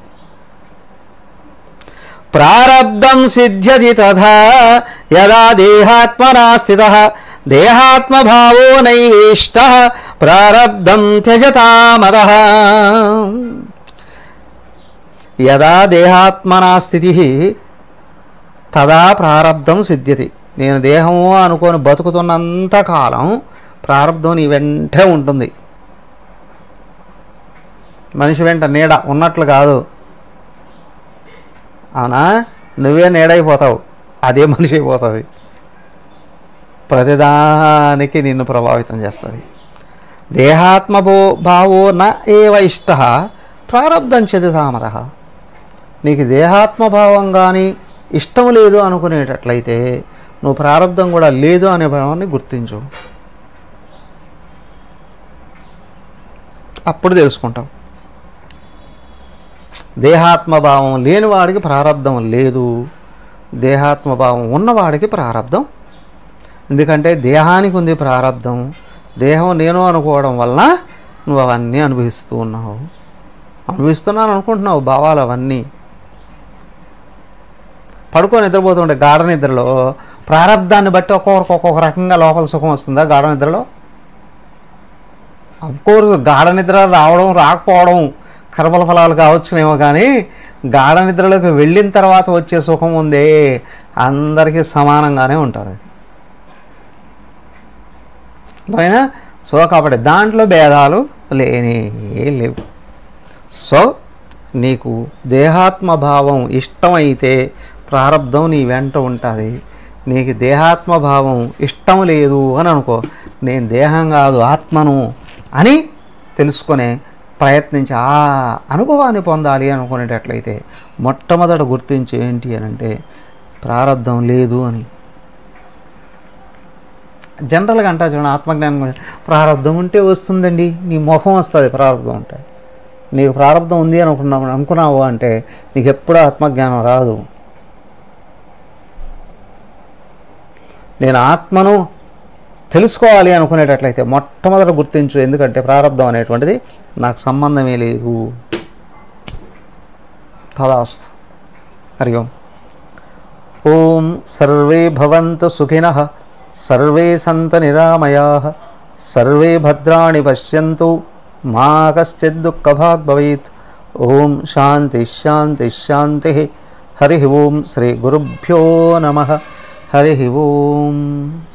ప్రారబ్ధం సిద్ధ్యతి తథా యదా దేహాత్మనా స్థిత దేహాత్మభావో నైవేష్ట ప్రారబ్ధం త్యజతామద యదా దేహాత్మనా స్థితి తదా ప్రారబ్ధం సిద్ధ్యతి నేను దేహము అనుకొని బతుకుతున్నంత కాలం ప్రారంధం నీ వెంటే ఉంటుంది మనిషి వెంట నీడ ఉన్నట్లు కాదు అవునా నువ్వే నీడైపోతావు అదే మనిషి అయిపోతుంది ప్రతిదానికి నిన్ను ప్రభావితం చేస్తుంది దేహాత్మభో భావో న ఏవ ఇష్ట ప్రారంధం చెదుతామర నీకు దేహాత్మభావం కానీ ఇష్టం లేదు అనుకునేటట్లయితే నువ్వు ప్రారంధం కూడా లేదు అనే భావాన్ని గుర్తించు అప్పుడు తెలుసుకుంటావు దేహాత్మభావం లేనివాడికి ప్రారంధం లేదు దేహాత్మభావం ఉన్నవాడికి ప్రారంధం ఎందుకంటే దేహానికి ఉంది ప్రారంధం దేహం నేను అనుకోవడం వలన నువ్వు అవన్నీ అనుభవిస్తూ ఉన్నావు అనుభవిస్తున్నాను అనుకుంటున్నావు భావాలు అవన్నీ పడుకొని నిద్రపోతుంటే గాఢ నిద్రలో ప్రారంధాన్ని బట్టి ఒక్కొక్కరికి ఒక్కొక్క రకంగా లోపల సుఖం వస్తుందా గాఢ నిద్రలో కోర్స్ గాఢ నిద్ర రావడం రాకపోవడం కర్మల ఫలాలు కావచ్చునేమో కానీ గాఢ నిద్రలోకి వెళ్ళిన తర్వాత వచ్చే సుఖం ఉందే అందరికీ సమానంగానే ఉంటుంది అది అయినా సో కాబట్టి దాంట్లో భేదాలు లేని లేవు సో నీకు దేహాత్మభావం ఇష్టమైతే ప్రారంధం నీ వెంట ఉంటుంది నీకు దేహాత్మభావం ఇష్టం లేదు అని అనుకో నేను దేహం కాదు ఆత్మను అని తెలుసుకునే ప్రయత్నించి ఆ అనుభవాన్ని పొందాలి అనుకునేటట్లయితే మొట్టమొదట గుర్తించి ఏంటి అని అంటే ప్రారంధం లేదు అని జనరల్గా అంటా చూడండి ఆత్మజ్ఞానం గురించి, ప్రారంధం ఉంటే వస్తుందండి నీ ముఖం వస్తుంది ప్రారంధం ఉంటే నీకు ప్రారంధం ఉంది అనుకున్నావు అనుకున్నావు అంటే నీకు ఎప్పుడూ ఆత్మజ్ఞానం రాదు నేను ఆత్మను తెలుసుకోవాలి అనుకునేటట్లయితే మొట్టమొదట గుర్తించు ఎందుకంటే ప్రారంధం అనేటువంటిది నాకు సంబంధమే లేదు తదాస్తు హరి ఓం ఓం సర్వే భవంతు సుఖినః సర్వే సంత నిరామయా సర్వే భద్రాణి పశ్యంతు మా కశ్చిద్ దుఃఖభాగ్ భవేత్ ఓం శాంతి శాంతి శాంతి హరి ఓం శ్రీ గురుభ్యో నమ హరి ఓం